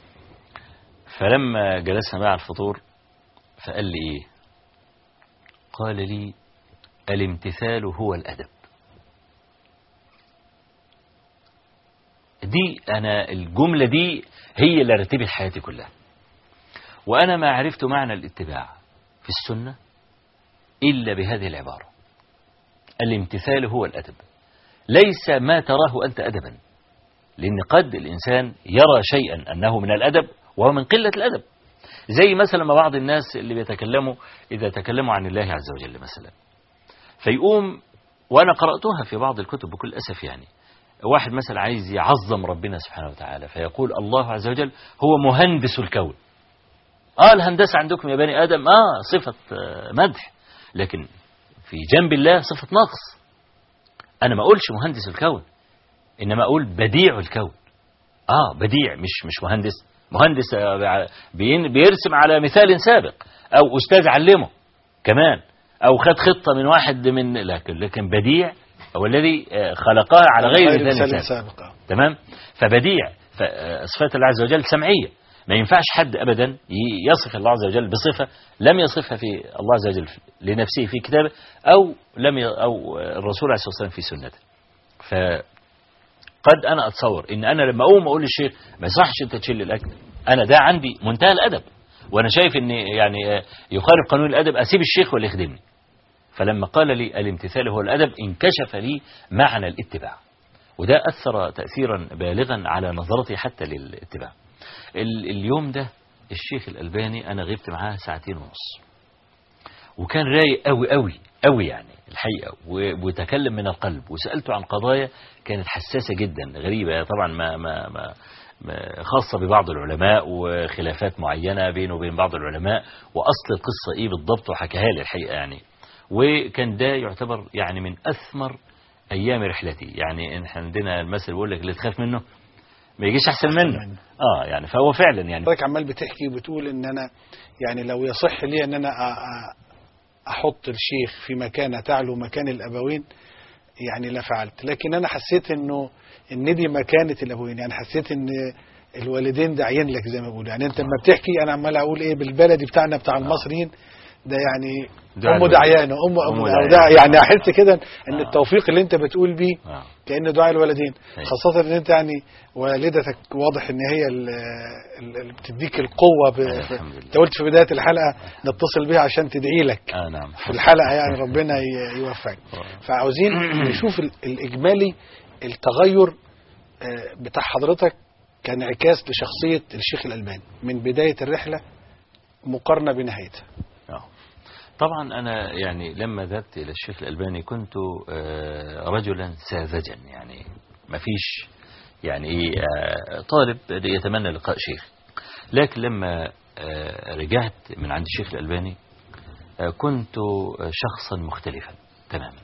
فلما جلسنا مع الفطور فقال لي ايه قال لي الامتثال هو الادب دي انا الجمله دي هي اللي رتبت حياتي كلها وانا ما عرفت معنى الاتباع في السنه الا بهذه العباره الامتثال هو الادب ليس ما تراه انت ادبا لان قد الانسان يرى شيئا انه من الادب وهو من قله الادب زي مثلا ما بعض الناس اللي بيتكلموا اذا تكلموا عن الله عز وجل مثلا فيقوم وانا قراتها في بعض الكتب بكل اسف يعني واحد مثلا عايز يعظم ربنا سبحانه وتعالى فيقول الله عز وجل هو مهندس الكون اه الهندسه عندكم يا بني ادم اه صفه آه، مدح لكن في جنب الله صفه نقص انا ما اقولش مهندس الكون انما اقول بديع الكون اه بديع مش مش مهندس مهندس آه، بين- بيرسم على مثال سابق او استاذ علمه كمان او خد خطه من واحد من لكن لكن بديع هو الذي آه، خلقها على غير مثال مثال سابق سابق آه. تمام فبديع ف- صفات الله عز وجل سمعية ما ينفعش حد أبدا ي- يصف الله عز وجل بصفة لم يصفها في الله عز وجل لنفسه في كتابه أو لم ي- أو الرسول عليه الصلاة والسلام في سنته فقد أنا أتصور إن أنا لما أقوم أقول للشيخ ما يصحش أنت تشيل الأكل أنا ده عندي منتهى الأدب وأنا شايف إن يعني آه، يخالف قانون الأدب أسيب الشيخ ولا يخدمني فلما قال لي الامتثال هو الأدب انكشف لي معنى الاتباع وده أثر تأثيرا بالغا على نظرتي حتى للاتباع ال- اليوم ده الشيخ الألباني أنا غبت معاه ساعتين ونص وكان رايق قوي قوي قوي يعني الحقيقة و- وتكلم من القلب وسألته عن قضايا كانت حساسة جدا غريبة طبعا ما ما ما ما- خاصة ببعض العلماء وخلافات معينة بينه وبين بعض العلماء وأصل القصة إيه بالضبط وحكاها لي الحقيقة يعني وكان ده يعتبر يعني من أثمر أيام رحلتي يعني إحنا عندنا المثل بيقول لك اللي تخاف منه ما يجيش أحسن منه منه. آه يعني فهو فعلا يعني حضرتك عمال بتحكي وبتقول ان انا يعني لو يصح لي ان انا أ- أ- احط الشيخ في مكانه تعلو مكان الابوين يعني لا فعلت لكن انا حسيت انه ان دي مكانه الابوين يعني حسيت ان الوالدين داعيين لك زي ما بيقولوا يعني انت لما بتحكي انا عمال اقول ايه بالبلدي بتاعنا بتاع المصريين ده يعني دعاء ام الوالدين. دعيانه ام أم ام دعيانة. دع- يعني احس كده ان آه. التوفيق اللي انت بتقول بيه آه. كأن دعاء الوالدين أيوة. خاصة ان انت يعني والدتك واضح ان هي ال- ال- اللي بتديك القوة ب... أيوة، ف- الحمد لله. انت قلت في بداية الحلقة نتصل بيها عشان تدعي لك آه نعم في الحلقة يعني ربنا ي- يوفقك فعاوزين نشوف ال- الإجمالي التغير آه، بتاع حضرتك كانعكاس لشخصية الشيخ الألباني من بداية الرحلة مقارنة بنهايتها آه. طبعا أنا يعني لما ذهبت إلى الشيخ الألباني كنت آه، رجلا ساذجا يعني ما فيش يعني إيه آه، طالب يتمنى لقاء شيخ لكن لما آه، رجعت من عند الشيخ الألباني آه، كنت آه، شخصا مختلفا تماما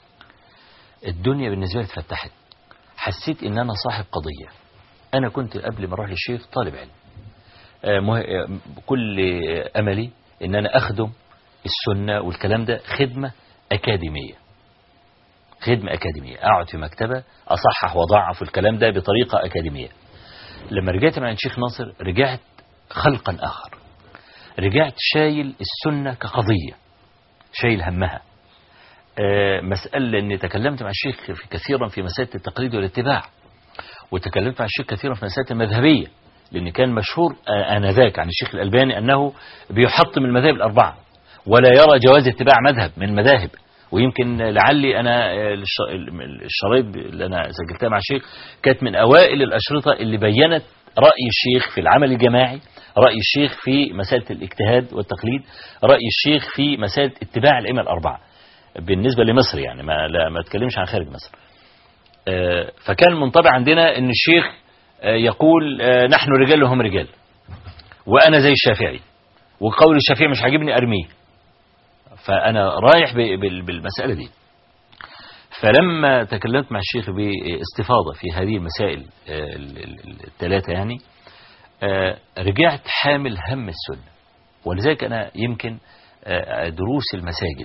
الدنيا بالنسبة لي اتفتحت حسيت ان انا صاحب قضية انا كنت قبل ما اروح للشيخ طالب علم آه، مه... آه، كل آه، املي ان انا اخدم السنة والكلام ده خدمة اكاديمية خدمة اكاديمية اقعد في مكتبة اصحح واضعف الكلام ده بطريقة اكاديمية لما رجعت مع الشيخ ناصر رجعت خلقا اخر رجعت شايل السنة كقضية شايل همها آه، مسألة أني تكلمت مع الشيخ في كثيرا في مسألة التقليد والاتباع وتكلمت مع الشيخ كثيرا في مسألة المذهبية لأن كان مشهور آه، آنذاك عن الشيخ الألباني أنه بيحطم المذاهب الأربعة ولا يرى جواز اتباع مذهب من المذاهب ويمكن لعلي أنا آه، الش- الشرايط اللي أنا سجلتها مع الشيخ كانت من أوائل الأشرطة اللي بينت رأي الشيخ في العمل الجماعي رأي الشيخ في مسألة الاجتهاد والتقليد رأي الشيخ في مسألة اتباع الأئمة الأربعة بالنسبة لمصر يعني ما لا ما اتكلمش عن خارج مصر آه، فكان منطبع عندنا ان الشيخ آه، يقول آه، نحن رجال وهم رجال وانا زي الشافعي وقول الشافعي مش عاجبني ارميه فانا رايح ب- بال- بالمسألة دي فلما تكلمت مع الشيخ باستفاضة في هذه المسائل آه، ال- ال- الثلاثة يعني آه، رجعت حامل هم السنة ولذلك أنا يمكن آه، دروس المساجد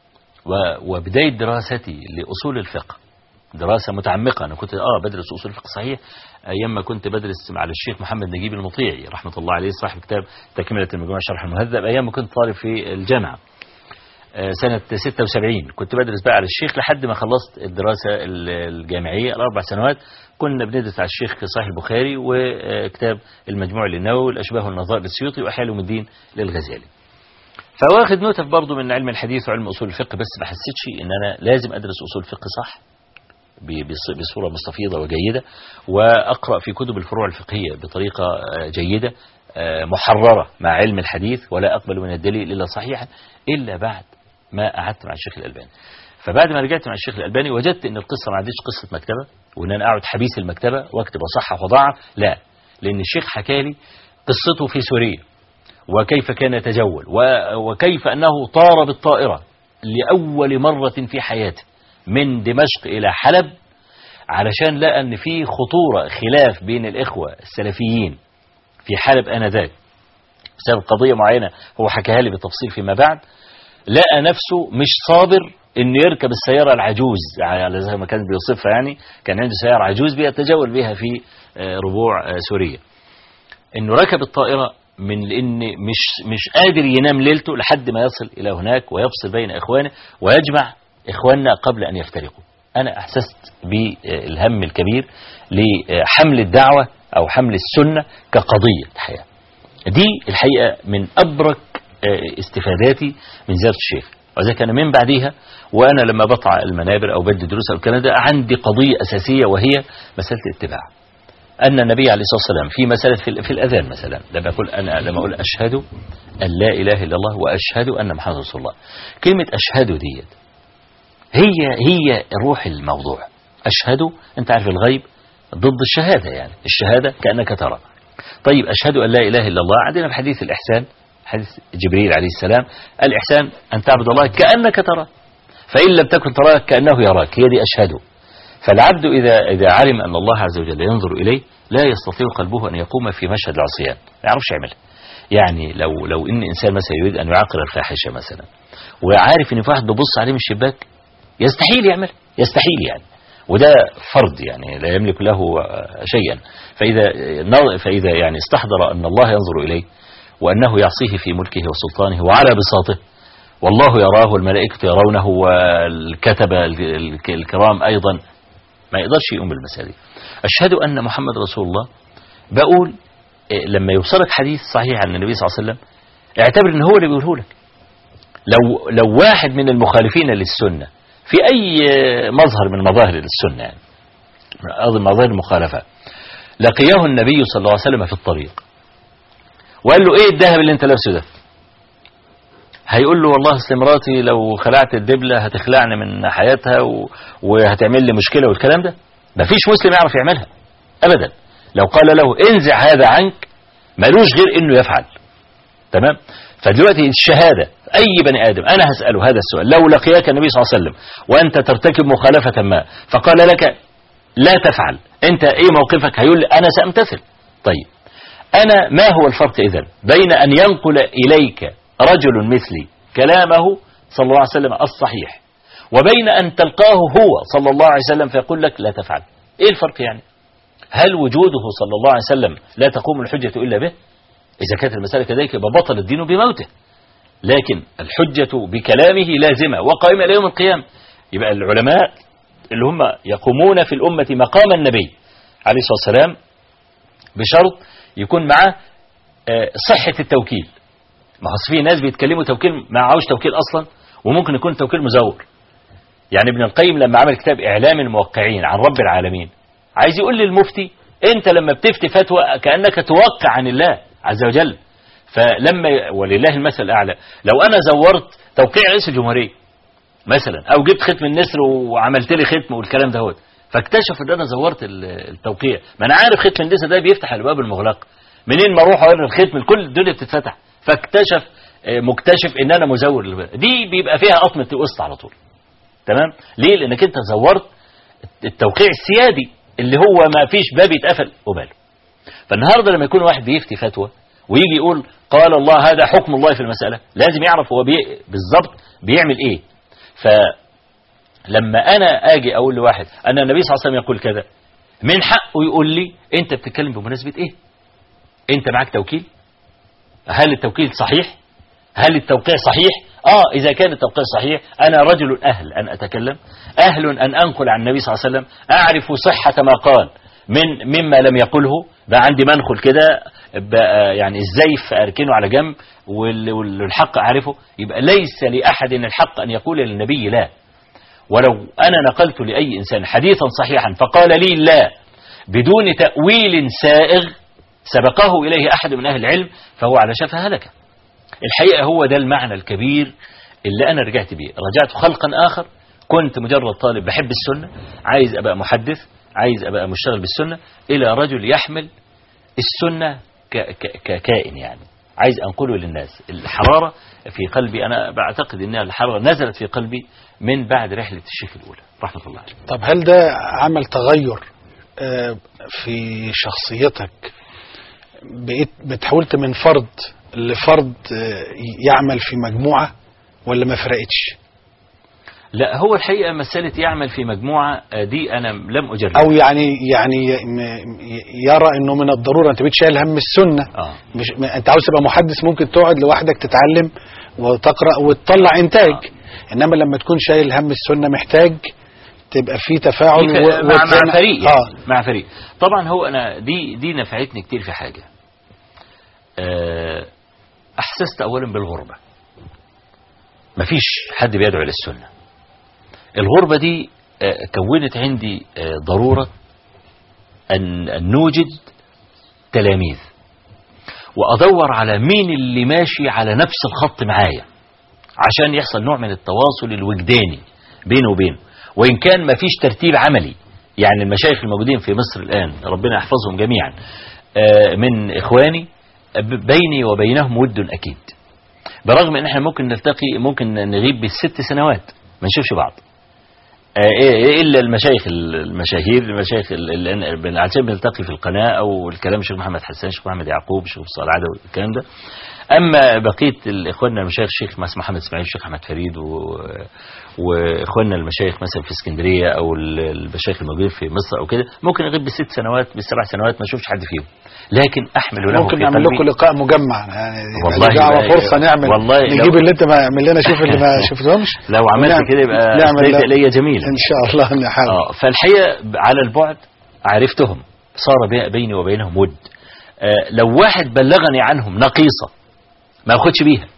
و- وبداية دراستي لأصول الفقه دراسة متعمقة أنا كنت آه بدرس أصول الفقه صحيح أيام ما كنت بدرس مع الشيخ محمد نجيب المطيعي رحمة الله عليه صاحب كتاب تكملة المجموعة شرح المهذب أيام ما كنت طالب في الجامعة آه، سنة 76 كنت بدرس بقى على الشيخ لحد ما خلصت الدراسة ال- الجامعية الأربع سنوات كنا بندرس على الشيخ صحيح البخاري وكتاب المجموع للنووي والأشباه والنظائر للسيوطي وأحياء علوم الدين للغزالي فواخد نوتة برضه من علم الحديث وعلم أصول الفقه بس ما حسيتش إن أنا لازم أدرس أصول الفقه صح ب- بص- بصورة مستفيضة وجيدة وأقرأ في كتب الفروع الفقهية بطريقة آه، جيدة آه، محررة مع علم الحديث ولا أقبل من الدليل إلا صحيحا إلا بعد ما قعدت مع الشيخ الألباني فبعد ما رجعت مع الشيخ الألباني وجدت إن القصة ما عنديش قصة مكتبة وإن أنا أقعد حبيس المكتبة وأكتب وأصحح وأضعف لا لأن الشيخ حكى لي قصته في سوريا وكيف كان يتجول و- وكيف أنه طار بالطائرة لأول مرة في حياته من دمشق إلى حلب علشان لقى أن في خطورة خلاف بين الإخوة السلفيين في حلب آنذاك بسبب قضية معينة هو حكاها لي بالتفصيل فيما بعد لقى نفسه مش صابر انه يركب السيارة العجوز على زي ما كان بيوصفها يعني كان عنده سيارة عجوز بيتجول بها في آه، ربوع آه، سوريا انه ركب الطائرة من ان مش مش قادر ينام ليلته لحد ما يصل الى هناك ويفصل بين اخوانه ويجمع اخواننا قبل ان يفترقوا انا احسست بالهم الكبير لحمل الدعوة او حمل السنة كقضية حياة دي الحقيقة من أبرك آه، استفاداتي من زيارة الشيخ وذلك أنا من بعديها وأنا لما بطلع المنابر أو بدي دروس أو الكلام ده عندي قضية أساسية وهي مسألة الاتباع أن النبي عليه الصلاة والسلام في مسألة في, ال- في الأذان مثلا لما أقول أنا لما أقول أشهد أن لا إله إلا الله وأشهد أن محمد رسول الله كلمة أشهد ديت هي هي روح الموضوع أشهد أنت عارف الغيب ضد الشهادة يعني الشهادة كأنك ترى طيب أشهد أن لا إله إلا الله عندنا في حديث الإحسان حديث جبريل عليه السلام الإحسان أن تعبد الله كأنك تراه فإن لم تكن تراه كأنه يراك هي دي أشهد فالعبد إذا إذا علم أن الله عز وجل ينظر إليه لا يستطيع قلبه أن يقوم في مشهد العصيان ما يعرفش يعملها يعني لو لو إن إنسان مثلا يريد أن يعاقر الفاحشة مثلا وعارف إن في واحد بيبص عليه من الشباك يستحيل يعمل يستحيل يعني وده فرض يعني لا يملك له آه، شيئا فإذا فإذا يعني استحضر أن الله ينظر إليه وأنه يعصيه في ملكه وسلطانه وعلى بساطه والله يراه والملائكة يرونه والكتبة ال- الكرام أيضا ما يقدرش يقوم بالمسألة دي أشهد أن محمد رسول الله بقول إيه، لما يوصلك حديث صحيح عن النبي صلى الله عليه وسلم اعتبر ان هو اللي بيقوله لك لو لو واحد من المخالفين للسنة في أي مظهر من مظاهر السنة يعني أظن مظاهر المخالفة لقيه النبي صلى الله عليه وسلم في الطريق وقال له ايه الذهب اللي انت لابسه ده هيقول له والله اصل مراتي لو خلعت الدبلة هتخلعني من حياتها و... وهتعمل لي مشكلة والكلام ده مفيش مسلم يعرف يعملها ابدا لو قال له انزع هذا عنك ملوش غير انه يفعل تمام فدلوقتي الشهادة أي بني آدم أنا هسأله هذا السؤال لو لقياك النبي صلى الله عليه وسلم وأنت ترتكب مخالفة ما فقال لك لا تفعل أنت إيه موقفك هيقول لي أنا سأمتثل طيب أنا ما هو الفرق إذن بين أن ينقل إليك رجل مثلي كلامه صلى الله عليه وسلم الصحيح وبين أن تلقاه هو صلى الله عليه وسلم فيقول لك لا تفعل إيه الفرق يعني هل وجوده صلى الله عليه وسلم لا تقوم الحجة إلا به إذا كانت المسألة كذلك يبقى بطل الدين بموته لكن الحجة بكلامه لازمة وقائمة إلى يوم القيامة يبقى العلماء اللي هم يقومون في الأمة مقام النبي عليه الصلاة والسلام بشرط يكون معه آه، صحة التوكيل ما هو في ناس بيتكلموا توكيل ما معهوش توكيل أصلا وممكن يكون توكيل مزور يعني ابن القيم لما عمل كتاب إعلام الموقعين عن رب العالمين عايز يقول للمفتي انت لما بتفتي فتوى كانك توقع عن الله عز وجل فلما ولله المثل الاعلى لو انا زورت توقيع رئيس الجمهوريه مثلا او جبت ختم النسر وعملت لي ختم والكلام ده فاكتشف ان انا زورت ال- التوقيع ما انا عارف ختم النسر ده بيفتح الابواب المغلقه منين ما اروح اقرا الختم كل الدنيا بتتفتح فاكتشف آه، مكتشف ان انا مزور للب- دي بيبقى فيها قطمه وسط على طول تمام ليه لانك انت زورت التوقيع السيادي اللي هو ما فيش باب يتقفل وباله فالنهارده لما يكون واحد بيفتي فتوى ويجي يقول قال الله هذا حكم الله في المسألة لازم يعرف هو بي... بالظبط بيعمل ايه فلما انا اجي اقول لواحد ان النبي صلى الله عليه وسلم يقول كذا من حقه يقول لي انت بتتكلم بمناسبة ايه انت معاك توكيل هل التوكيل صحيح هل التوقيع صحيح اه اذا كان التوقيع صحيح انا رجل اهل ان اتكلم اهل ان انقل عن النبي صلى الله عليه وسلم اعرف صحة ما قال من مما لم يقله بقى عندي منخل كده بقى يعني الزيف اركنه على جنب وال- والحق اعرفه يبقى ليس لاحد الحق ان يقول للنبي لا ولو انا نقلت لاي انسان حديثا صحيحا فقال لي لا بدون تاويل سائغ سبقه اليه احد من اهل العلم فهو على شفا هلكه الحقيقة هو ده المعنى الكبير اللي أنا رجعت بيه رجعت خلقا آخر كنت مجرد طالب بحب السنة عايز أبقى محدث عايز أبقى مشتغل بالسنة إلى رجل يحمل السنة ك- ك- ككائن يعني عايز أنقله للناس الحرارة في قلبي أنا بعتقد أنها الحرارة نزلت في قلبي من بعد رحلة الشيخ الأولى رحمة الله عليه طب هل ده عمل تغير آه، في شخصيتك بقيت بتحولت من فرد لفرد آه، يعمل في مجموعة ولا ما فرقتش لا هو الحقيقة مسألة يعمل في مجموعة آه، دي أنا لم أجرب او يعني يعني م- يرى انه من الضرورة انت بقيت شايل هم السنة آه. مش م- انت عاوز تبقى محدث ممكن تقعد لوحدك تتعلم وتقرا وتطلع انتاج انما لما تكون شايل هم السنه محتاج تبقى في تفاعل في- و- مع, مع وتعمل- فريق يعني. اه مع فريق طبعا هو انا دي دي نفعتني كتير في حاجه آه، احسست اولا بالغربه مفيش حد بيدعو الى السنه الغربه دي آه، كونت عندي آه، ضروره ان أن نوجد تلاميذ وادور على مين اللي ماشي على نفس الخط معايا عشان يحصل نوع من التواصل الوجداني بينه وبينه وإن كان ما فيش ترتيب عملي يعني المشايخ الموجودين في مصر الآن ربنا يحفظهم جميعا آه، من إخواني ب- بيني وبينهم ود أكيد برغم ان احنا ممكن نلتقي ممكن نغيب بالست سنوات ما نشوفش بعض آه، إيه- الا المشايخ المشاهير المشايخ ال- ال- عشان بنلتقي في القناه او الكلام الشيخ محمد حسان الشيخ محمد يعقوب الشيخ صالح عدوي الكلام ده اما بقيه اخواننا المشايخ الشيخ مثلا محمد اسماعيل الشيخ احمد فريد و... واخواننا المشايخ مثلا في اسكندريه او ال- المشايخ الموجودين في مصر او كده ممكن اغيب بالست سنوات بالسبع سنوات ما اشوفش حد فيهم لكن احمل له ممكن في نعمل قلبي لكم لقاء مجمع يعني والله دي دعوه يبقى- فرصه نعمل والله لو- نجيب اللي انت ما اعمل لنا شوف اللي ما شفتهمش لو عملت ونعمل- كده يبقى نعمل أسديت لا- إلي جميلا ان شاء الله نحاول اه فالحقيقه على البعد عرفتهم صار بي- بيني وبينهم ود آه لو واحد بلغني عنهم نقيصه ما اخدش بيها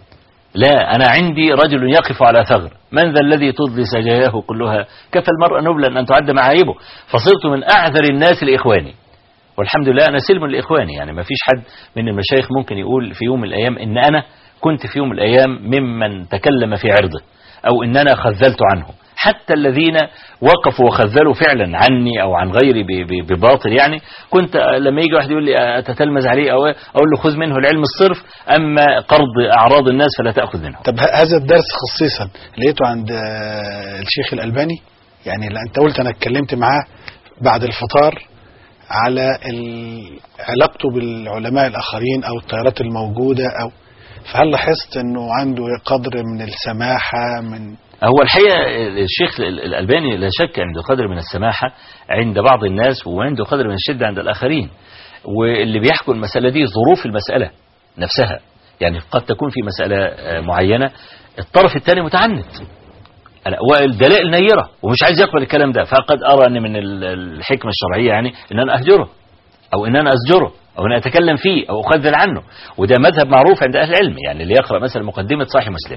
لا انا عندي رجل يقف على ثغر من ذا الذي تضلي سجاياه كلها كفى المرء نبلا ان تعد معايبه فصرت من اعذر الناس لاخواني والحمد لله انا سلم لاخواني يعني ما فيش حد من المشايخ ممكن يقول في يوم من الايام ان انا كنت في يوم من الايام ممن تكلم في عرضه او ان انا خذلت عنه حتى الذين وقفوا وخذلوا فعلا عني او عن غيري ب- ب- بباطل يعني كنت لما يجي واحد يقول لي اتتلمذ عليه او اقول له خذ منه العلم الصرف اما قرض اعراض الناس فلا تاخذ منه طب ه- هذا الدرس خصيصا لقيته عند آه، الشيخ الألباني يعني لا انت قلت انا اتكلمت معاه بعد الفطار على ال- علاقته بالعلماء الآخرين أو التيارات الموجودة أو فهل لاحظت أنه عنده قدر من السماحة من هو الحقيقة الشيخ ال- الألباني لا شك عنده قدر من السماحة عند بعض الناس وعنده قدر من الشدة عند الآخرين واللي بيحكوا المسألة دي ظروف المسألة نفسها يعني قد تكون في مسألة آه، معينة الطرف الثاني متعنت أنا- والدلائل نيرة ومش عايز يقبل الكلام ده فقد أرى أن من ال- الحكمة الشرعية يعني أن أنا أهجره أو أن أنا أزجره أو أن أتكلم فيه أو أخذل عنه وده مذهب معروف عند أهل العلم يعني اللي يقرأ مثلا مقدمة صحيح مسلم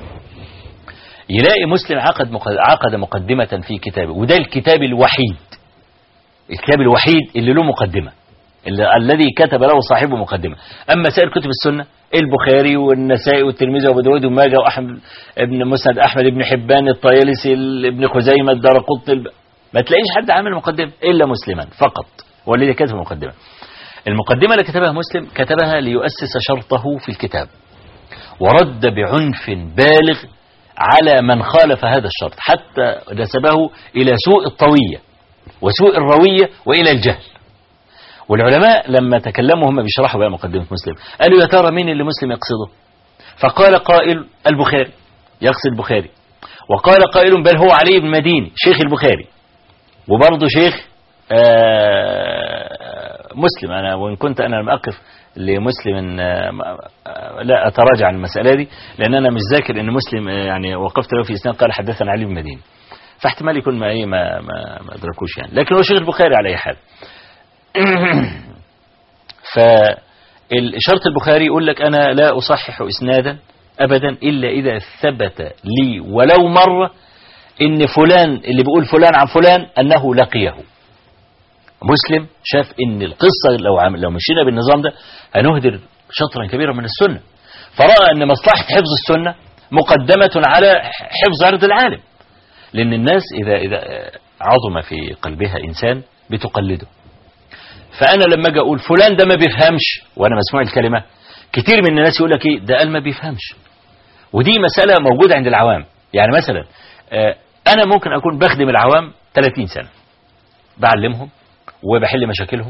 يلاقي مسلم عقد مق- عقد مقدمة في كتابه وده الكتاب الوحيد الكتاب الوحيد اللي له مقدمة اللي الذي كتب له صاحبه مقدمة أما سائر كتب السنة البخاري والنسائي والترمذي وابو داود وماجه واحمد ابن مسند احمد ابن حبان الطيالسي ابن خزيمه الدارقطني الب... ما تلاقيش حد عامل مقدمه الا مسلما فقط هو الذي كتب المقدمه المقدمه اللي كتبها مسلم كتبها ليؤسس شرطه في الكتاب ورد بعنف بالغ على من خالف هذا الشرط حتى نسبه الى سوء الطويه وسوء الرويه والى الجهل والعلماء لما تكلموا هم بيشرحوا بقى مقدمة مسلم قالوا يا ترى مين اللي مسلم يقصده فقال قائل البخاري يقصد البخاري وقال قائل بل هو علي بن مديني شيخ البخاري وبرضه شيخ آه مسلم أنا وإن كنت أنا لم أقف لمسلم آه لا أتراجع عن المسألة دي لأن أنا مش ذاكر أن مسلم يعني وقفت له في إسناد قال حدثنا علي بن مديني فاحتمال يكون ما إيه ما ما, ما أدركوش يعني لكن هو شيخ البخاري على أي حال فالشرط البخاري يقول لك أنا لا أصحح إسنادا أبدا إلا إذا ثبت لي ولو مرة إن فلان اللي بيقول فلان عن فلان أنه لقيه مسلم شاف إن القصة لو عم لو مشينا بالنظام ده هنهدر شطرا كبيرا من السنة فرأى أن مصلحة حفظ السنة مقدمة على حفظ عرض العالم لأن الناس إذا إذا عظم في قلبها إنسان بتقلده فانا لما اجي اقول فلان ده ما بيفهمش وانا مسموع الكلمه كتير من الناس يقول لك ايه ده قال ما بيفهمش ودي مساله موجوده عند العوام يعني مثلا انا ممكن اكون بخدم العوام 30 سنه بعلمهم وبحل مشاكلهم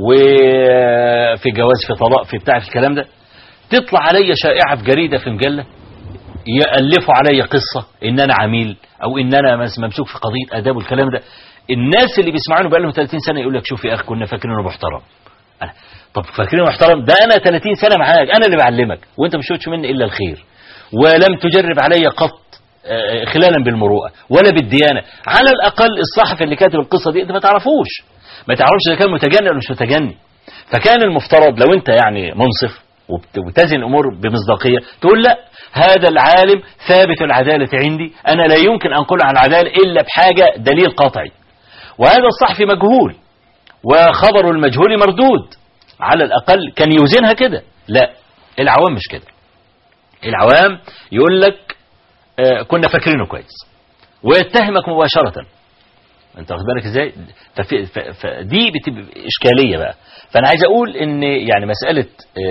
وفي جواز في طلاق في بتاع في الكلام ده تطلع عليا شائعه في جريده في مجله يالفوا عليا قصه ان انا عميل او ان انا ممسوك في قضيه اداب والكلام ده الناس اللي بيسمعونه بقى لهم 30 سنه يقول لك شوف يا اخي كنا فاكرينه محترم أنا طب فاكرينه محترم ده انا 30 سنه معاك انا اللي بعلمك وانت مش شفتش مني الا الخير ولم تجرب علي قط خلالا بالمروءه ولا بالديانه على الاقل الصحفي اللي كاتب القصه دي انت ما تعرفوش ما تعرفش اذا كان متجني ولا مش متجني فكان المفترض لو انت يعني منصف وتزن الامور بمصداقيه تقول لا هذا العالم ثابت العداله عندي انا لا يمكن انقل عن العداله الا بحاجه دليل قطعي وهذا الصحفي مجهول وخبر المجهول مردود على الأقل كان يوزنها كده لا العوام مش كده العوام يقول لك آه كنا فاكرينه كويس ويتهمك مباشرة انت واخد بالك ازاي فدي بتبقى اشكاليه بقى فانا عايز اقول ان يعني مساله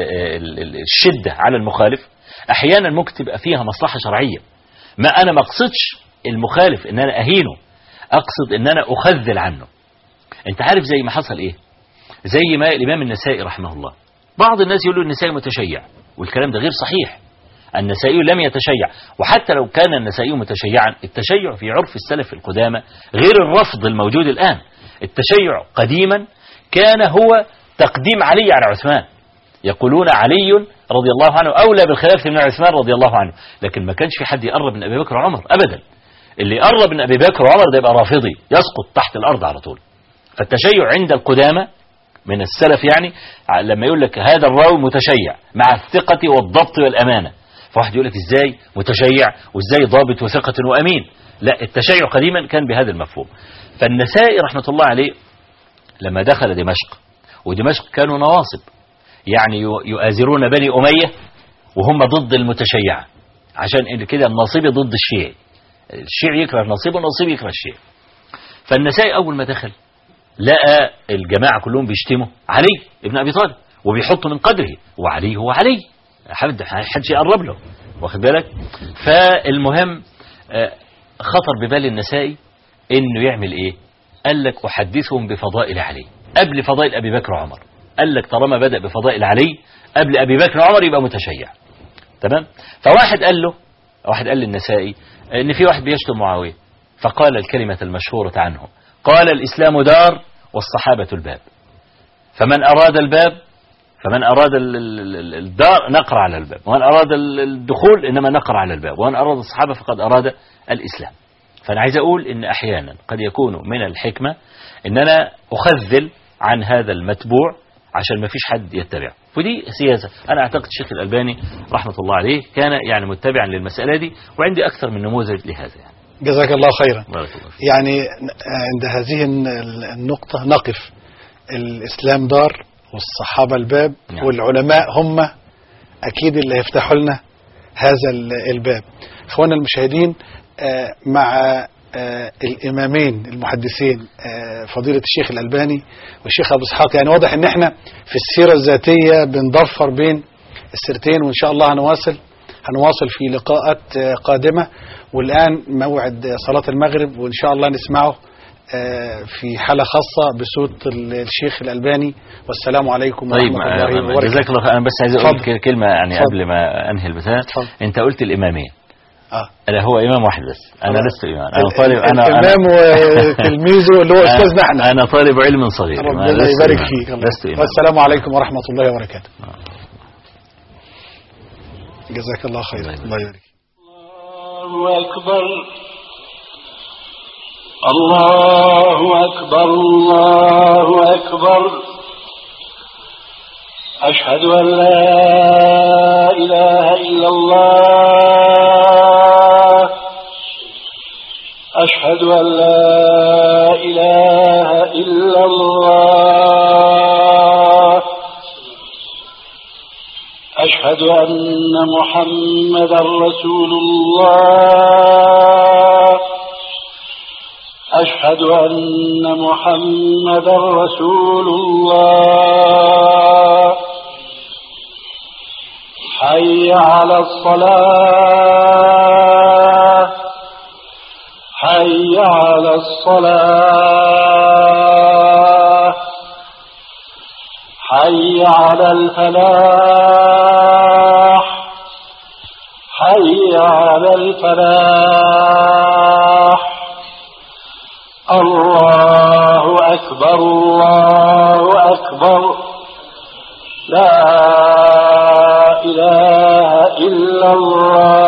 الشده على المخالف احيانا ممكن تبقى فيها مصلحه شرعيه ما انا ما اقصدش المخالف ان انا اهينه اقصد ان انا اخذل عنه انت عارف زي ما حصل ايه زي ما الامام النسائي رحمه الله بعض الناس يقولوا النسائي متشيع والكلام ده غير صحيح النسائي لم يتشيع وحتى لو كان النسائي متشيعا التشيع في عرف السلف القدامى غير الرفض الموجود الآن التشيع قديما كان هو تقديم علي على عثمان يقولون علي رضي الله عنه أولى بالخلافة من عثمان رضي الله عنه لكن ما كانش في حد يقرب من أبي بكر وعمر أبدا اللي يقرب من أبي بكر وعمر ده يبقى رافضي يسقط تحت الأرض على طول فالتشيع عند القدامى من السلف يعني لما يقول لك هذا الراوي متشيع مع الثقة والضبط والأمانة فواحد يقول لك ازاي متشيع وازاي ضابط وثقة وأمين لا التشيع قديما كان بهذا المفهوم فالنسائي رحمة الله عليه لما دخل دمشق ودمشق كانوا نواصب يعني يؤازرون بني أمية وهم ضد المتشيعة عشان كده الناصبي ضد الشيعي الشيعي يكره الناصبي والناصبي يكره الشيعي فالنسائي أول ما دخل لقى الجماعة كلهم بيشتموا علي ابن أبي طالب وبيحطوا من قدره وعلي هو علي حد حدش يقرب له واخد بالك فالمهم خطر ببال النسائي انه يعمل ايه قال لك احدثهم بفضائل علي قبل فضائل ابي بكر وعمر قال لك طالما بدا بفضائل علي قبل ابي بكر وعمر يبقى متشيع تمام فواحد قال له واحد قال للنسائي ان في واحد بيشتم معاويه فقال الكلمه المشهوره عنه قال الاسلام دار والصحابه الباب فمن اراد الباب فمن أراد الدار نقر على الباب ومن أراد الدخول إنما نقر على الباب ومن أراد الصحابة فقد أراد الإسلام فأنا عايز أقول إن أحيانا قد يكون من الحكمة إن أنا أخذل عن هذا المتبوع عشان ما فيش حد يتبعه ودي سياسة أنا أعتقد الشيخ الألباني رحمة الله عليه كان يعني متبعا للمسألة دي وعندي أكثر من نموذج لهذا يعني جزاك الله خيرا بارك الله فيك يعني عند هذه الن- النقطة نقف الإسلام دار والصحابة الباب نعم. والعلماء هم أكيد اللي هيفتحوا لنا هذا ال- الباب إخوانا المشاهدين آه، مع آه، الإمامين المحدثين آه، فضيلة الشيخ الألباني والشيخ أبو إسحاق يعني واضح إن إحنا في السيرة الذاتية بنضفر بين السيرتين وإن شاء الله هنواصل هنواصل في لقاءات آه، قادمة والآن موعد آه، صلاة المغرب وإن شاء الله نسمعه آه، في حالة خاصة بصوت ال- الشيخ الألباني والسلام عليكم طيب ورحمة الله آه، وبركاته جزاك الله خير انا بس عايز اقول اتفضل. ك- كلمه يعني اتفضل. قبل ما انهي البتاع اتفضل. انت قلت الامامين آه. لا هو امام واحد بس انا خلاص. لست امام انا ال- طالب انا أنا- الإمام وتلميذه اللي هو أستاذنا احنا انا طالب علم صغير ما ربنا لست يبارك إمام. فيك الله. لست امام والسلام عليكم ورحمة الله وبركاته جزاك الله خير الله يبارك. الله يبارك الله أكبر الله أكبر الله أكبر أشهد أن لا إله إلا الله أشهد أن لا إله إلا الله أشهد أن محمدا رسول الله أشهد أن محمدا رسول الله حي على الصلاة حي على الصلاة حي على الفلاح حي على الفلاح الله أكبر الله أكبر لا إله إلا الله